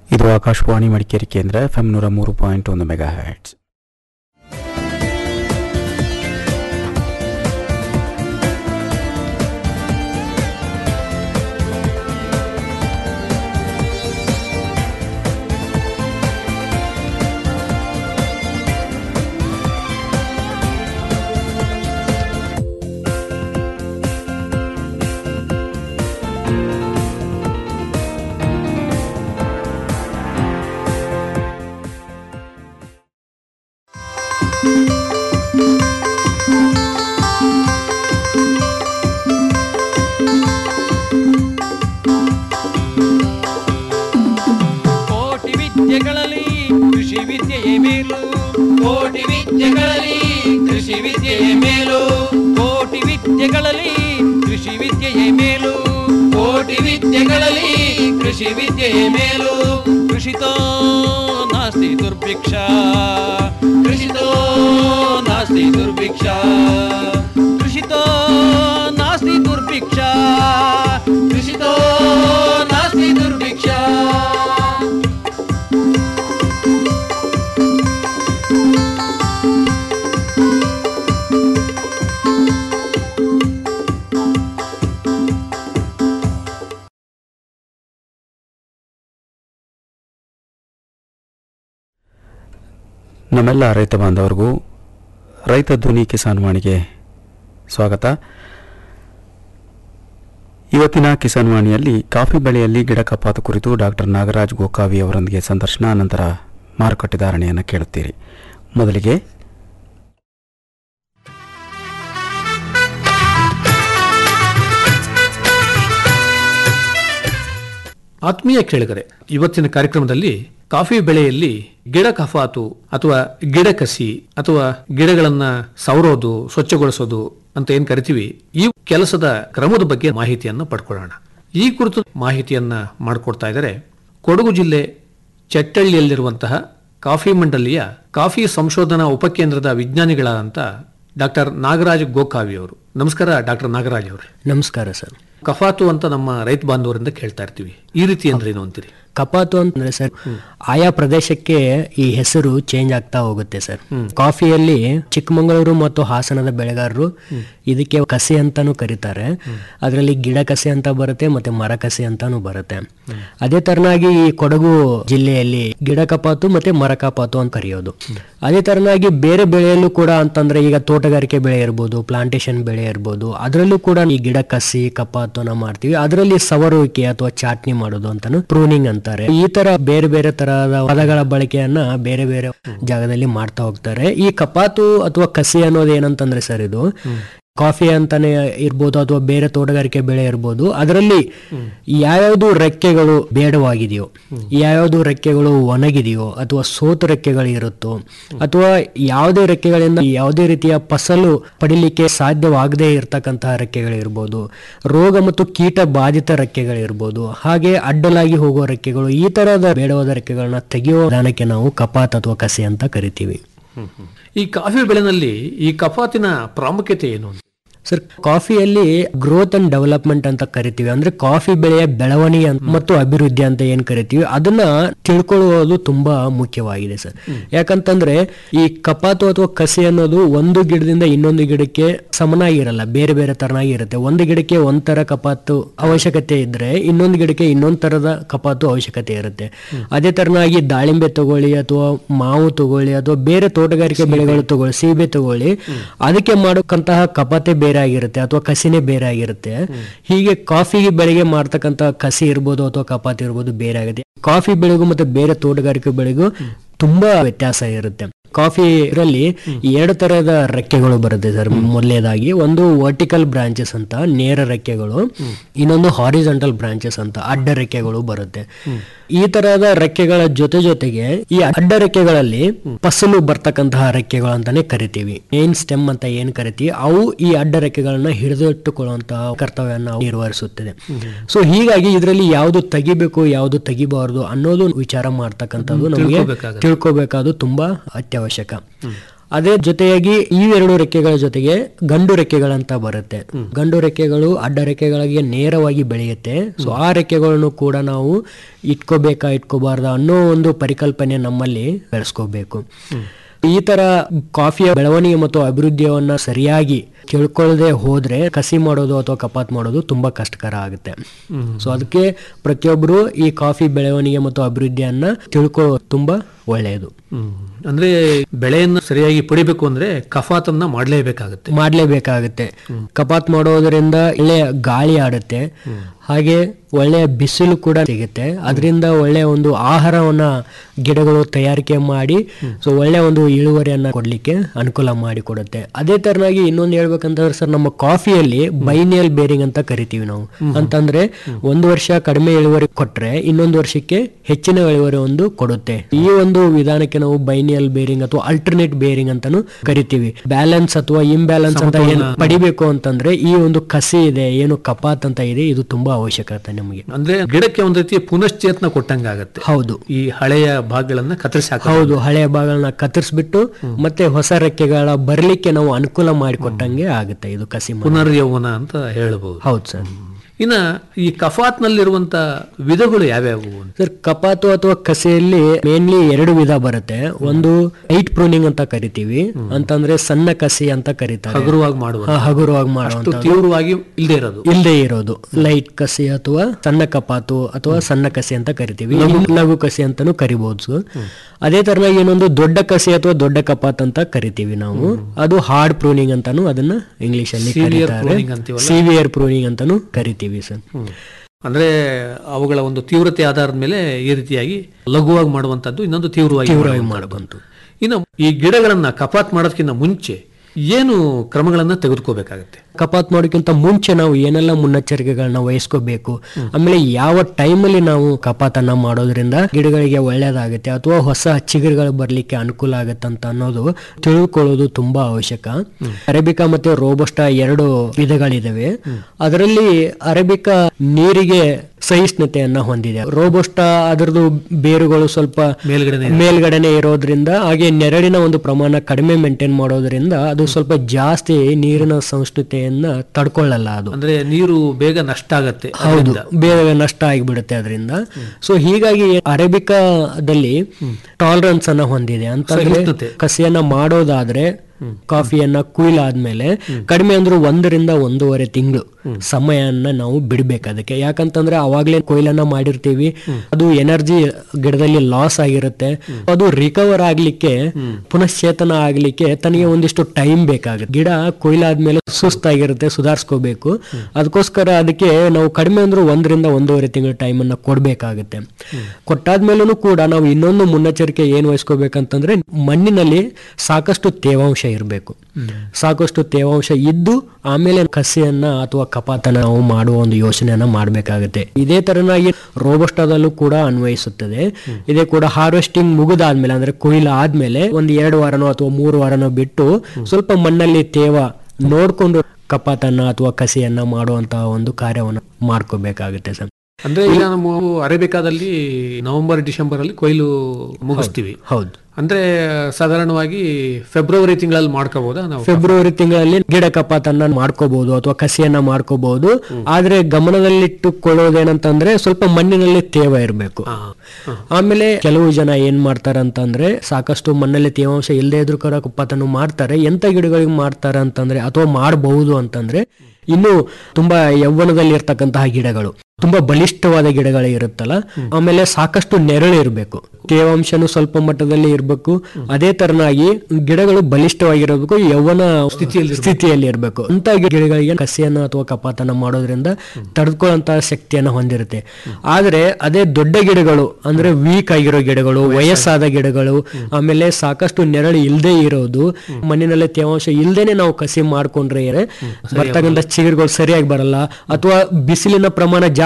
ಇದು ಆಕಾಶವಾಣಿ ಮಡಿಕೇರಿ ಕೇಂದ್ರ F M ನೂರ ಮೂರು ಪಾಯಿಂಟ್ ಒಂದು ಮೆಗಾ ಹ್ಯಾಟ್ಸ್ ಕೋಟಿ ವಿದ್ಯೆಗಳಲ್ಲಿ ಕೃಷಿ ವಿದ್ಯೆಯೇ ಮೇಲು ಕೋಟಿ ವಿದ್ಯೆಗಳಲ್ಲಿ ಕೃಷಿ ವಿದ್ಯೆಯೇ ಮೇಲು ಕೋಟಿ ವಿದ್ಯೆಗಳಲ್ಲಿ ಕೃಷಿ ವಿದ್ಯೆಯೇ ಮೇಲು ಕೋಟಿ ವಿದ್ಯೆಗಳಲ್ಲಿ ಕೃಷಿ ವಿದ್ಯೆಯೇ ಮೇಲು ಕೃಷಿತೋ ನಾಸ್ತಿ ದುರ್ಭಿಕ್ಷ ಕೃಷಿತೋ ನಾಸ್ತಿ ದುರ್ಭಿಕ್ಷ ಕೃಷಿತೋ ನಾಸ್ತಿ ದುರ್ಭಿಕ್ಷ ಕೃಷಿತೋ ನಾಸ್ತಿ ದುರ್ಭಿಕ್ಷ ನಮ್ಮೆಲ್ಲ ರೈತ ಬಾಂಧವರಿಗೂ ರೈತ ಧ್ವನಿ ಕಿಸಾನ್ ವಾಣಿಗೆ ಸ್ವಾಗತ ಇವತ್ತಿನ ಕಿಸಾನ್ ವಾಣಿಯಲ್ಲಿ ಕಾಫಿ ಬೆಳೆಯಲ್ಲಿ ಗಿಡ ಕಪಾತು ಕುರಿತು ಡಾಕ್ಟರ್ ನಾಗರಾಜ್ ಗೋಕಾವಿ ಅವರೊಂದಿಗೆ ಸಂದರ್ಶನ ನಂತರ ಮಾರುಕಟ್ಟೆ ಧಾರಣೆಯನ್ನು ಕೇಳುತ್ತೀರಿ ಮೊದಲಿಗೆ ಆತ್ಮೀಯ ಕೇಳಿಗರೆ ಇವತ್ತಿನ ಕಾರ್ಯಕ್ರಮದಲ್ಲಿ ಕಾಫಿ ಬೆಳೆಯಲ್ಲಿ ಗಿಡ ಕಫಾತು ಅಥವಾ ಗಿಡ ಕಸಿ ಅಥವಾ ಗಿಡಗಳನ್ನ ಸವರೋದು ಸ್ವಚ್ಛಗೊಳಿಸೋದು ಅಂತ ಏನ್ ಕರಿತೀವಿ ಈ ಕೆಲಸದ ಕ್ರಮದ ಬಗ್ಗೆ ಮಾಹಿತಿಯನ್ನ ಪಡ್ಕೊಳ್ಳೋಣ ಈ ಕುರಿತು ಮಾಹಿತಿಯನ್ನ ಮಾಡಿಕೊಡ್ತಾ ಇದ್ದಾರೆ ಕೊಡಗು ಜಿಲ್ಲೆ ಚಟ್ಟಳ್ಳಿಯಲ್ಲಿರುವಂತಹ ಕಾಫಿ ಮಂಡಲಿಯ ಕಾಫಿ ಸಂಶೋಧನಾ ಉಪಕೇಂದ್ರದ ವಿಜ್ಞಾನಿಗಳಾದಂಥ ಡಾಕ್ಟರ್ ನಾಗರಾಜ್ ಗೋಕಾವಿ ಅವರು ನಮಸ್ಕಾರ ಡಾಕ್ಟರ್ ನಾಗರಾಜ್ ಅವರು ನಮಸ್ಕಾರ ಸರ್ ಕಫಾತು ಅಂತ ನಮ್ಮ ರೈತ ಬಾಂಧವರಿಂದ ಕೇಳ್ತಾ ಇರ್ತೀವಿ ಈ ರೀತಿ ಅಂದ್ರೆ ಏನು ಅಂತೀರಿ ಕಪಾತು ಅಂತಂದ್ರೆ ಸರ್ ಆಯಾ ಪ್ರದೇಶಕ್ಕೆ ಈ ಹೆಸರು ಚೇಂಜ್ ಆಗ್ತಾ ಹೋಗುತ್ತೆ ಸರ್ ಕಾಫಿಯಲ್ಲಿ ಚಿಕ್ಕಮಗಳೂರು ಮತ್ತು ಹಾಸನದ ಬೆಳೆಗಾರರು ಇದಕ್ಕೆ ಕಸಿ ಅಂತಾನು ಕರೀತಾರೆ ಅದರಲ್ಲಿ ಗಿಡ ಕಸಿ ಅಂತ ಬರುತ್ತೆ ಮತ್ತೆ ಮರ ಕಸಿ ಅಂತಾನು ಬರುತ್ತೆ ಅದೇ ತರನಾಗಿ ಈ ಕೊಡಗು ಜಿಲ್ಲೆಯಲ್ಲಿ ಗಿಡ ಕಪಾತು ಮತ್ತೆ ಮರ ಕಪಾತು ಅಂತ ಕರೆಯೋದು ಅದೇ ತರನಾಗಿ ಬೇರೆ ಬೆಳೆಯಲ್ಲೂ ಕೂಡ ಅಂತಂದ್ರೆ ಈಗ ತೋಟಗಾರಿಕೆ ಬೆಳೆ ಇರ್ಬೋದು ಪ್ಲಾಂಟೇಶನ್ ಬೆಳೆ ಇರ್ಬೋದು ಅದರಲ್ಲೂ ಕೂಡ ಈ ಗಿಡ ಕಸಿ ಕಪಾತುನ ಮಾಡ್ತೀವಿ ಅದರಲ್ಲಿ ಸವರುವಿಕೆ ಅಥವಾ ಚಾಟ್ನಿ ಮಾಡೋದು ಅಂತಾನು ಪ್ರೂನಿಂಗ್ ಅಂತಾರೆ ಈ ತರ ಬೇರೆ ಬೇರೆ ತರಹದ ಪದಗಳ ಬಳಕೆಯನ್ನ ಬೇರೆ ಬೇರೆ ಜಾಗದಲ್ಲಿ ಮಾಡ್ತಾ ಹೋಗ್ತಾರೆ ಈ ಕಪಾತು ಅಥವಾ ಕಸಿ ಅನ್ನೋದು ಏನಂತಂದ್ರೆ ಸರ್ ಇದು ಕಾಫಿ ಅಂತಾನೆ ಇರ್ಬೋದು ಅಥವಾ ಬೇರೆ ತೋಟಗಾರಿಕೆ ಬೆಳೆ ಇರ್ಬೋದು ಅದರಲ್ಲಿ ಯಾವ್ಯಾವ್ದು ರೆಕ್ಕೆಗಳು ಬೇಡವಾಗಿದೆಯೋ ಯಾವ್ಯಾವ್ದು ರೆಕ್ಕೆಗಳು ಒಣಗಿದೆಯೋ ಅಥವಾ ಸೋತು ರೆಕ್ಕೆಗಳು ಇರುತ್ತೋ ಅಥವಾ ಯಾವುದೇ ರೆಕ್ಕೆಗಳಿಂದ ಯಾವುದೇ ರೀತಿಯ ಫಸಲು ಪಡಿಲಿಕ್ಕೆ ಸಾಧ್ಯವಾಗದೇ ಇರತಕ್ಕಂತಹ ರೆಕ್ಕೆಗಳಿರ್ಬೋದು ರೋಗ ಮತ್ತು ಕೀಟ ಬಾಧಿತ ರೆಕ್ಕೆಗಳಿರ್ಬೋದು ಹಾಗೆ ಅಡ್ಡಲಾಗಿ ಹೋಗುವ ರೆಕ್ಕೆಗಳು ಈ ತರಹದ ಬೇಡವಾದ ರೆಕ್ಕೆಗಳನ್ನ ತೆಗೆಯುವ ವಿಧಾನಕ್ಕೆ ನಾವು ಕಪಾತ್ ಅಥವಾ ಕಸಿ ಅಂತ ಕರಿತೀವಿ ಈ ಕಾಫಿ ಬೆಳೆನಲ್ಲಿ ಈ ಕಫಾತಿನ ಪ್ರಾಮುಖ್ಯತೆ ಏನು ಅಂತ ಸರ್ ಕಾಫಿಯಲ್ಲಿ ಗ್ರೋತ್ ಅಂಡ್ ಡೆವಲಪ್ಮೆಂಟ್ ಅಂತ ಕರಿತೀವಿ ಅಂದ್ರೆ ಕಾಫಿ ಬೆಳೆಯ ಬೆಳವಣಿಗೆ ಅಂತ- ಮತ್ತು ಅಭಿವೃದ್ಧಿ ಅಂತ ಏನ್ ಕರಿತೀವಿ ಅದನ್ನ ತಿಳ್ಕೊಳ್ಳುವುದು ತುಂಬಾ ಮುಖ್ಯವಾಗಿದೆ ಸರ್ ಯಾಕಂತಂದ್ರೆ ಈ ಕಪಾತು ಅಥವಾ ಕಸಿ ಅನ್ನೋದು ಒಂದು ಗಿಡದಿಂದ ಇನ್ನೊಂದು ಗಿಡಕ್ಕೆ ಸಮನಾಗಿರಲ್ಲ ಬೇರೆ ಬೇರೆ ತರನಾಗಿ ಇರುತ್ತೆ ಒಂದು ಗಿಡಕ್ಕೆ ಒಂದ್ ತರ ಕಪಾತು ಅವಶ್ಯಕತೆ ಇದ್ರೆ ಇನ್ನೊಂದು ಗಿಡಕ್ಕೆ ಇನ್ನೊಂದ್ ತರದ ಕಪಾತು ಅವಶ್ಯಕತೆ ಇರುತ್ತೆ ಅದೇ ತರನಾಗಿ ದಾಳಿಂಬೆ ತಗೊಳ್ಳಿ ಅಥವಾ ಮಾವು ತಗೊಳ್ಳಿ ಅಥವಾ ಬೇರೆ ತೋಟಗಾರಿಕೆ ಬೆಳೆಗಳು ತಗೊಳ್ಳಿ ಸೀಬೆ ತಗೊಳ್ಳಿ ಅದಕ್ಕೆ ಮಾಡೋಕ್ಕಂತಹ ಕಪಾತೆ ಬೇರೆ ಆಗಿರುತ್ತೆ ಅಥವಾ ಕಸಿನೇ ಬೇರೆ ಆಗಿರುತ್ತೆ ಹೀಗೆ ಕಾಫಿ ಬೆಳೆಗೆ ಮಾಡ್ತಕ್ಕಂತ ಕಸಿ ಇರ್ಬೋದು ಅಥವಾ ಕಪಾತಿ ಇರ್ಬೋದು ಬೇರೆ ಆಗುತ್ತೆ ಕಾಫಿ ಬೆಳೆಗೂ ಮತ್ತೆ ಬೇರೆ ತೋಟಗಾರಿಕೆ ಬೆಳೆಗೂ ತುಂಬಾ ವ್ಯತ್ಯಾಸ ಇರುತ್ತೆ ಕಾಫಿ ಇದರಲ್ಲಿ ಎರಡು ತರಹದ ರೆಕ್ಕೆಗಳು ಬರುತ್ತೆ ಸರ್ ಮೊದಲನೇದಾಗಿ ಒಂದು ವರ್ಟಿಕಲ್ ಬ್ರಾಂಚಸ್ ಅಂತ ನೇರ ರೆಕ್ಕೆಗಳು ಇನ್ನೊಂದು ಹಾರಿಜಾಂಟಲ್ ಬ್ರಾಂಚಸ್ ಅಂತ ಅಡ್ಡ ರೆಕ್ಕೆಗಳು ಬರುತ್ತೆ ಈ ತರಹದ ರೆಕ್ಕೆಗಳ ಜೊತೆ ಜೊತೆಗೆ ಈ ಅಡ್ಡ ರೆಕ್ಕೆಗಳಲ್ಲಿ ಫಸಲು ಬರ್ತಕ್ಕಂತಹ ರೆಕ್ಕೆಗಳು ಅಂತಾನೆ ಕರಿತೀವಿ ಏನ್ ಸ್ಟೆಮ್ ಅಂತ ಏನ್ ಕರಿತೀವಿ ಅವು ಈ ಅಡ್ಡ ರೆಕ್ಕೆಗಳನ್ನ ಹಿಡಿದಿಟ್ಟುಕೊಳ್ಳುವಂತಹ ಕರ್ತವ್ಯವನ್ನು ಅವು ನಿರ್ವಹಿಸುತ್ತದೆ ಸೊ ಹೀಗಾಗಿ ಇದರಲ್ಲಿ ಯಾವುದು ತೆಗಿಬೇಕು ಯಾವುದು ತೆಗಿಬಾರದು ಅನ್ನೋದು ವಿಚಾರ ಮಾಡ್ತಕ್ಕಂಥದ್ದು ನಮಗೆ ತಿಳ್ಕೊಬೇಕಾಗತ್ತೆ. ತಿಳ್ಕೋಬೇಕಾದ್ದು ತುಂಬಾ ಅತ್ಯವಶ್ಯಕ ಅದೇ ಜೊತೆಯಾಗಿ ಈ ಎರಡು ರೆಕ್ಕೆಗಳ ಜೊತೆಗೆ ಗಂಡು ರೆಕ್ಕೆಗಳಂತ ಬರುತ್ತೆ ಗಂಡು ರೆಕ್ಕೆಗಳು ಅಡ್ಡ ರೆಕ್ಕೆಗಳಿಗೆ ನೇರವಾಗಿ ಬೆಳೆಯುತ್ತೆ ಸೊ ಆ ರೆಕ್ಕೆಗಳನ್ನು ಕೂಡ ನಾವು ಇಟ್ಕೋಬೇಕಾ ಇಟ್ಕೋಬಾರ್ದಾ ಅನ್ನೋ ಒಂದು ಪರಿಕಲ್ಪನೆ ನಮ್ಮಲ್ಲಿ ಬೆಳೆಸ್ಕೋಬೇಕು ಈ ತರ ಕಾಫಿಯ ಬೆಳವಣಿಗೆ ಮತ್ತು ಅಭಿವೃದ್ಧಿಯವನ್ನ ಸರಿಯಾಗಿ ತಿಳ್ಕೊಳ್ಳದೆ ಹೋದ್ರೆ ಕಸಿ ಮಾಡೋದು ಅಥವಾ ಕಪಾತ್ ಮಾಡೋದು ತುಂಬಾ ಕಷ್ಟಕರ ಆಗುತ್ತೆ ಸೊ ಅದಕ್ಕೆ ಪ್ರತಿಯೊಬ್ಬರು ಈ ಕಾಫಿ ಬೆಳವಣಿಗೆ ಮತ್ತು ಅಭಿವೃದ್ಧಿಯನ್ನ ತಿಳ್ಕೊಳ್ಳೋದು ತುಂಬಾ ಒಳ್ಳೆಯದು ಹ್ಮ್. ಅಂದ್ರೆ ಬೆಳೆಯನ್ನು ಸರಿಯಾಗಿ ಪಡಿಬೇಕು ಅಂದ್ರೆ ಕಫಾತನ್ನ ಮಾಡಲೇಬೇಕಾಗುತ್ತೆ ಮಾಡ್ಲೇಬೇಕಾಗುತ್ತೆ ಕಪಾತ್ ಮಾಡೋದ್ರಿಂದ ಒಳ್ಳೆಯ ಗಾಳಿ ಆಡುತ್ತೆ ಹಾಗೆ ಒಳ್ಳೆಯ ಬಿಸಿಲು ಕೂಡ ಸಿಗುತ್ತೆ ಅದರಿಂದ ಒಳ್ಳೆಯ ಒಂದು ಆಹಾರವನ್ನ ಗಿಡಗಳು ತಯಾರಿಕೆ ಮಾಡಿ ಸೊ ಒಳ್ಳೆಯ ಒಂದು ಇಳುವರಿಯನ್ನ ಕೊಡ್ಲಿಕ್ಕೆ ಅನುಕೂಲ ಮಾಡಿಕೊಡುತ್ತೆ ಅದೇ ತರನಾಗಿ ಇನ್ನೊಂದು ಹೇಳ್ಬೇಕಂತಂದ್ರೆ ಸರ್ ನಮ್ಮ ಕಾಫಿಯಲ್ಲಿ ಬೈನಿಯಲ್ ಬೇರಿಂಗ್ ಅಂತ ಕರಿತೀವಿ ನಾವು ಅಂತಂದ್ರೆ ಒಂದು ವರ್ಷ ಕಡಿಮೆ ಇಳುವರಿ ಕೊಟ್ರೆ ಇನ್ನೊಂದು ವರ್ಷಕ್ಕೆ ಹೆಚ್ಚಿನ ಇಳುವರಿ ಒಂದು ಕೊಡುತ್ತೆ ಈ ಒಂದು ವಿಧಾನಕ್ಕೆ ನಾವು ಬೈನಿಯಲ್ ಬೇರಿಂಗ್ ಅಥವಾ ಅಲ್ಟರ್ನೇಟ್ ಬೇರಿಂಗ್ ಅಂತಾನು ಕರಿತೀವಿ ಬ್ಯಾಲೆನ್ಸ್ ಅಥವಾ ಇಂಬ್ಯಾಲೆನ್ಸ್ ಅಂತ ಏನು ಪಡಿಬೇಕು ಅಂತಂದ್ರೆ ಈ ಒಂದು ಕಸಿ ಇದೆ ಏನು ಕಪಾತ್ ಅಂತ ಇದೆ ಇದು ತುಂಬಾ ಅವಶ್ಯಕತೆ ನಮಗೆ ಅಂದ್ರೆ ಗಿಡಕ್ಕೆ ಒಂದ್ ರೀತಿ ಪುನಶ್ಚೇತನ ಕೊಟ್ಟಂಗಾಗತ್ತೆ ಹೌದು ಈ ಹಳೆಯ ಭಾಗಗಳನ್ನ ಕತ್ತರಿಸಿ ಹಾಕ ಹೌದು ಹಳೆಯ ಭಾಗಗಳನ್ನ ಕತ್ತರಿಸ್ಬಿಟ್ಟು ಮತ್ತೆ ಹೊಸ ರೆಕ್ಕೆಗಳ ಬರ್ಲಿಕ್ಕೆ ನಾವು ಅನುಕೂಲ ಮಾಡಿಕೊಟ್ಟಂಗೆ ಆಗುತ್ತೆ ಇದು ಕಸಿ ಮಾಡಿ. ಪುನರ್ಯೌವನ ಅಂತ ಹೇಳಬಹುದು ಹೌದು ಸರ್ ಇನ್ನ ಈ ಕಫಾತ್ನಲ್ಲಿರುವಂತ ವಿಧಗಳು ಯಾವ್ಯಾವು ಸರ್ ಕಪಾತು ಅಥವಾ ಕಸೆಯಲ್ಲಿ ಮೇನ್ಲಿ ಎರಡು ವಿಧ ಬರುತ್ತೆ ಒಂದು ಲೈಟ್ ಪ್ರೂನಿಂಗ್ ಅಂತ ಕರಿತೀವಿ ಅಂತಂದ್ರೆ ಸಣ್ಣ ಕಸಿ ಅಂತ ಕರೀತಾರೆ ಹಗುರವಾಗಿ ಮಾಡುವ ಹಾ, ಹಗುರವಾಗಿ ಅಷ್ಟು ಮಾಡುವಂತ ತೀವ್ರವಾಗಿ ಇಲ್ಲದೆ ಇರೋದು ಇಲ್ಲದೆ ಇರೋದು ಲೈಟ್ ಕಸಿ ಅಥವಾ ಸಣ್ಣ ಕಪಾತು ಅಥವಾ ಸಣ್ಣ ಕಸಿ ಅಂತ ಕರಿತೀವಿ ಲಘು ಕಸಿ ಅಂತಾನು ಕರಿಬಹುದು ಅದೇ ತರನಾಗಿ ಇನ್ನೊಂದು ದೊಡ್ಡ ಕಸಿ ಅಥವಾ ದೊಡ್ಡ ಕಪಾತ್ ಅಂತ ಕರಿತೀವಿ ನಾವು ಅದು ಹಾರ್ಡ್ ಪ್ರೂನಿಂಗ್ ಅಂತಾನು ಅದನ್ನ ಇಂಗ್ಲಿಷ್ ಅಲ್ಲಿ Severe ಕರೀತಾರೆ pruning ಅಂತೀವಲ್ಲ? ಸಿವಿಯರ್ ಪ್ರೂನಿಂಗ್ ಅಂತಾನು ಕರಿತೀವಿ ಸರ್ ಅಂದ್ರೆ ಅವುಗಳ ಒಂದು ತೀವ್ರತೆ ಆಧಾರದ ಮೇಲೆ ಈ ರೀತಿಯಾಗಿ ಲಘುವಾಗಿ ಮಾಡುವಂತದ್ದು ಇನ್ನೊಂದು ತೀವ್ರವಾಗಿ ತೀವ್ರವಾಗಿ ಮಾಡುವಂಥದ್ದು. ಇನ್ನು ಈ ಗಿಡಗಳನ್ನ ಕಪಾತ್ ಮಾಡೋದಕ್ಕಿಂತ ಮುಂಚೆ ಏನು ಕ್ರಮಗಳನ್ನ ತೆಗೆದುಕೋಬೇಕಾಗತ್ತೆ ಕಪಾತ್ ಮಾಡೋಕ್ಕಿಂತ ಮುಂಚೆ ನಾವು ಏನೆಲ್ಲ ಮುನ್ನೆಚ್ಚರಿಕೆಗಳನ್ನ ವಹಿಸ್ಕೋಬೇಕು ಆಮೇಲೆ ಯಾವ ಟೈಮಲ್ಲಿ ನಾವು ಕಪಾತನ್ನ ಮಾಡೋದ್ರಿಂದ ಗಿಡಗಳಿಗೆ ಒಳ್ಳೇದಾಗುತ್ತೆ ಅಥವಾ ಹೊಸ ಚಿಗುರುಗಳು ಬರ್ಲಿಕ್ಕೆ ಅನುಕೂಲ ಆಗುತ್ತೆ ಅಂತ ಅನ್ನೋದು ತಿಳ್ಕೊಳ್ಳೋದು ತುಂಬಾ ಅವಶ್ಯಕ ಅರೇಬಿಕಾ ಮತ್ತೆ ರೋಬಸ್ಟಾ ಎರಡು ವಿಧಗಳಿದಾವೆ ಅದರಲ್ಲಿ ಅರೇಬಿಕಾ ನೀರಿಗೆ ಸಹಿಷ್ಣುತೆಯನ್ನ ಹೊಂದಿದೆ ರೋಬೋಸ್ಟಾ ಅದರದ್ದು ಬೇರುಗಳು ಸ್ವಲ್ಪ ಮೇಲ್ಗಡೆನೆ ಮೇಲ್ಗಡೆನೆ ಇರೋದ್ರಿಂದ ಹಾಗೆ ನೆರಳಿನ ಒಂದು ಪ್ರಮಾಣ ಕಡಿಮೆ ಮೇಂಟೈನ್ ಮಾಡೋದ್ರಿಂದ ಅದು ಸ್ವಲ್ಪ ಜಾಸ್ತಿ ನೀರಿನ ಸಂಸ್ಕೃತಿಯನ್ನ ತಡ್ಕೊಳ್ಳಲ್ಲ ಅದು ಅಂದ್ರೆ ನೀರು ಬೇಗ ನಷ್ಟ ಆಗತ್ತೆ ಹೌದು ಬೇಗ ನಷ್ಟ ಆಗಿಬಿಡುತ್ತೆ ಅದರಿಂದ ಸೊ ಹೀಗಾಗಿ ಅರೇಬಿಕಾದಲ್ಲಿ ಟಾಲರೆನ್ಸ್ ಅನ್ನ ಹೊಂದಿದೆ ಅಂತಂದ್ರೆ ಸಹಿಷ್ಣುತೆ. ಕಸಿಯನ್ನ ಮಾಡೋದಾದ್ರೆ ಕಾಫಿಯನ್ನ ಕುಯ್ಲಾದ್ಮೇಲೆ ಕಡಿಮೆ ಅಂದ್ರೂ ಒಂದರಿಂದ ಒಂದೂವರೆ ತಿಂಗಳು ಸಮಯನ್ನ ನಾವು ಬಿಡ್ಬೇಕು ಅದಕ್ಕೆ ಯಾಕಂತಂದ್ರೆ ಅವಾಗ್ಲೇ ಕೊಯ್ಲನ್ನ ಮಾಡಿರ್ತೀವಿ ಅದು ಎನರ್ಜಿ ಗಿಡದಲ್ಲಿ ಲಾಸ್ ಆಗಿರುತ್ತೆ ಅದು ರಿಕವರ್ ಆಗ್ಲಿಕ್ಕೆ ಪುನಶ್ಚೇತನ ಆಗ್ಲಿಕ್ಕೆ ತನಗೆ ಒಂದಿಷ್ಟು ಟೈಮ್ ಬೇಕಾಗುತ್ತೆ ಗಿಡ ಕೊಯ್ಲಾದ್ಮೇಲೆ ಸುಸ್ತಾಗಿರುತ್ತೆ ಸುಧಾರಿಸ್ಕೋಬೇಕು ಅದಕ್ಕೋಸ್ಕರ ಅದಕ್ಕೆ ನಾವು ಕಡಿಮೆ ಅಂದ್ರೂ ಒಂದರಿಂದ ಒಂದೂವರೆ ತಿಂಗಳ ಟೈಮ್ ಅನ್ನ ಕೊಡ್ಬೇಕಾಗುತ್ತೆ ಕೊಟ್ಟಾದ್ಮೇಲೂ ಕೂಡ ನಾವು ಇನ್ನೊಂದು ಮುನ್ನೆಚ್ಚರಿಕೆ ಏನು ವಹಿಸ್ಕೋಬೇಕಂತಂದ್ರೆ ಮಣ್ಣಿನಲ್ಲಿ ಸಾಕಷ್ಟು ತೇವಾಂಶ ಇರಬೇಕು ಸಾಕಷ್ಟು ತೇವಾಂಶ ಇದ್ದು ಆಮೇಲೆ ಕಸಿಯನ್ನ ಅಥವಾ ಕಪಾತನ ನಾವು ಮಾಡುವ ಒಂದು ಯೋಚನೆಯನ್ನ ಮಾಡಬೇಕಾಗುತ್ತೆ ಇದೇ ತರನಾಗಿ ರೋಬಸ್ಟಾದಲ್ಲೂ ಕೂಡ ಅನ್ವಯಿಸುತ್ತದೆ ಇದೇ ಕೂಡ ಹಾರ್ವೆಸ್ಟಿಂಗ್ ಮುಗಿದಾದ್ಮೇಲೆ ಅಂದ್ರೆ ಕೊಯ್ಲು ಆದ್ಮೇಲೆ ಒಂದು ಎರಡು ವಾರನೋ ಅಥವಾ ಮೂರು ವಾರನೋ ಬಿಟ್ಟು ಸ್ವಲ್ಪ ಮಣ್ಣಲ್ಲಿ ತೇವ ನೋಡ್ಕೊಂಡು ಕಪಾತನ್ನ ಅಥವಾ ಕಸಿಯನ್ನ ಮಾಡುವಂತಹ ಒಂದು ಕಾರ್ಯವನ್ನು ಮಾಡ್ಕೋಬೇಕಾಗುತ್ತೆ ಸರ್ ಅಂದ್ರೆ ಈಗ ನಾವು ಅರೇಬಿಕಾದಲ್ಲಿ ನವೆಂಬರ್ ಡಿಸೆಂಬರ್ ಅಲ್ಲಿ ಕೊಯ್ಲು ಮುಗಿಸ್ತೀವಿ ಹೌದು ಅಂದ್ರೆ ಸಾಧಾರಣವಾಗಿ ಫೆಬ್ರವರಿ ತಿಂಗಳಲ್ಲಿ ಮಾಡ್ಕೋಬಹುದಾ ನಾವು ಫೆಬ್ರವರಿ ತಿಂಗಳಲ್ಲಿ ಗಿಡ ಕಪಾತನ್ನ ಮಾಡ್ಕೋಬಹುದು ಅಥವಾ ಕಸಿಯನ್ನ ಮಾಡ್ಕೋಬಹುದು ಆದ್ರೆ ಗಮನದಲ್ಲಿಟ್ಟುಕೊಳ್ಳೋದೇನಂತಂದ್ರೆ ಸ್ವಲ್ಪ ಮಣ್ಣಿನಲ್ಲಿ ತೇವ ಇರಬೇಕು ಆಮೇಲೆ ಕೆಲವು ಜನ ಏನ್ ಮಾಡ್ತಾರೆ ಅಂತಂದ್ರೆ ಸಾಕಷ್ಟು ಮಣ್ಣಲ್ಲಿ ತೇವಾಂಶ ಇಲ್ಲದೆ ಇದ್ರೂ ಕೂಡ ಕಪಾತನ್ನು ಮಾಡ್ತಾರೆ ಎಂತ ಗಿಡಗಳಿಗೆ ಮಾಡ್ತಾರೆ ಅಂತಂದ್ರೆ ಅಥವಾ ಮಾಡಬಹುದು ಅಂತಂದ್ರೆ ಇನ್ನು ತುಂಬಾ ಯೌವನದಲ್ಲಿ ಇರ್ತಕ್ಕಂತಹ ಗಿಡಗಳು ತುಂಬಾ ಬಲಿಷ್ಠವಾದ ಗಿಡಗಳು ಇರುತ್ತಲ್ಲ ಆಮೇಲೆ ಸಾಕಷ್ಟು ನೆರಳು ಇರಬೇಕು ತೇವಾಂಶನು ಸ್ವಲ್ಪ ಮಟ್ಟದಲ್ಲಿ ಇರಬೇಕು ಅದೇ ತರನಾಗಿ ಗಿಡಗಳು ಬಲಿಷ್ಠವಾಗಿರಬೇಕು ಯೌವನ ಸ್ಥಿತಿಯಲ್ಲಿ ಸ್ಥಿತಿಯಲ್ಲಿ ಇರಬೇಕು ಅಂತ ಗಿಡಗಳಿಗೆ ಕಸಿಯನ್ನ ಅಥವಾ ಕಪಾತನ ಮಾಡೋದ್ರಿಂದ ತಡೆದುಕೊಳ್ಳುವಂತಹ ಶಕ್ತಿಯನ್ನ ಹೊಂದಿರುತ್ತೆ ಆದ್ರೆ ಅದೇ ದೊಡ್ಡ ಗಿಡಗಳು ಅಂದ್ರೆ ವೀಕ್ ಆಗಿರೋ ಗಿಡಗಳು ವಯಸ್ಸಾದ ಗಿಡಗಳು ಆಮೇಲೆ ಸಾಕಷ್ಟು ನೆರಳು ಇಲ್ಲದೆ ಇರೋದು ಮಣ್ಣಿನಲ್ಲಿ ತೇವಾಂಶ ಇಲ್ದೇನೆ ನಾವು ಕಸಿ ಮಾಡ್ಕೊಂಡ್ರೆ ಬರ್ತಕ್ಕಂಥ ಚಿಗುರುಗಳು ಸರಿಯಾಗಿ ಬರಲ್ಲ ಅಥವಾ ಬಿಸಿಲಿನ ಪ್ರಮಾಣ ಜಾಸ್ತಿ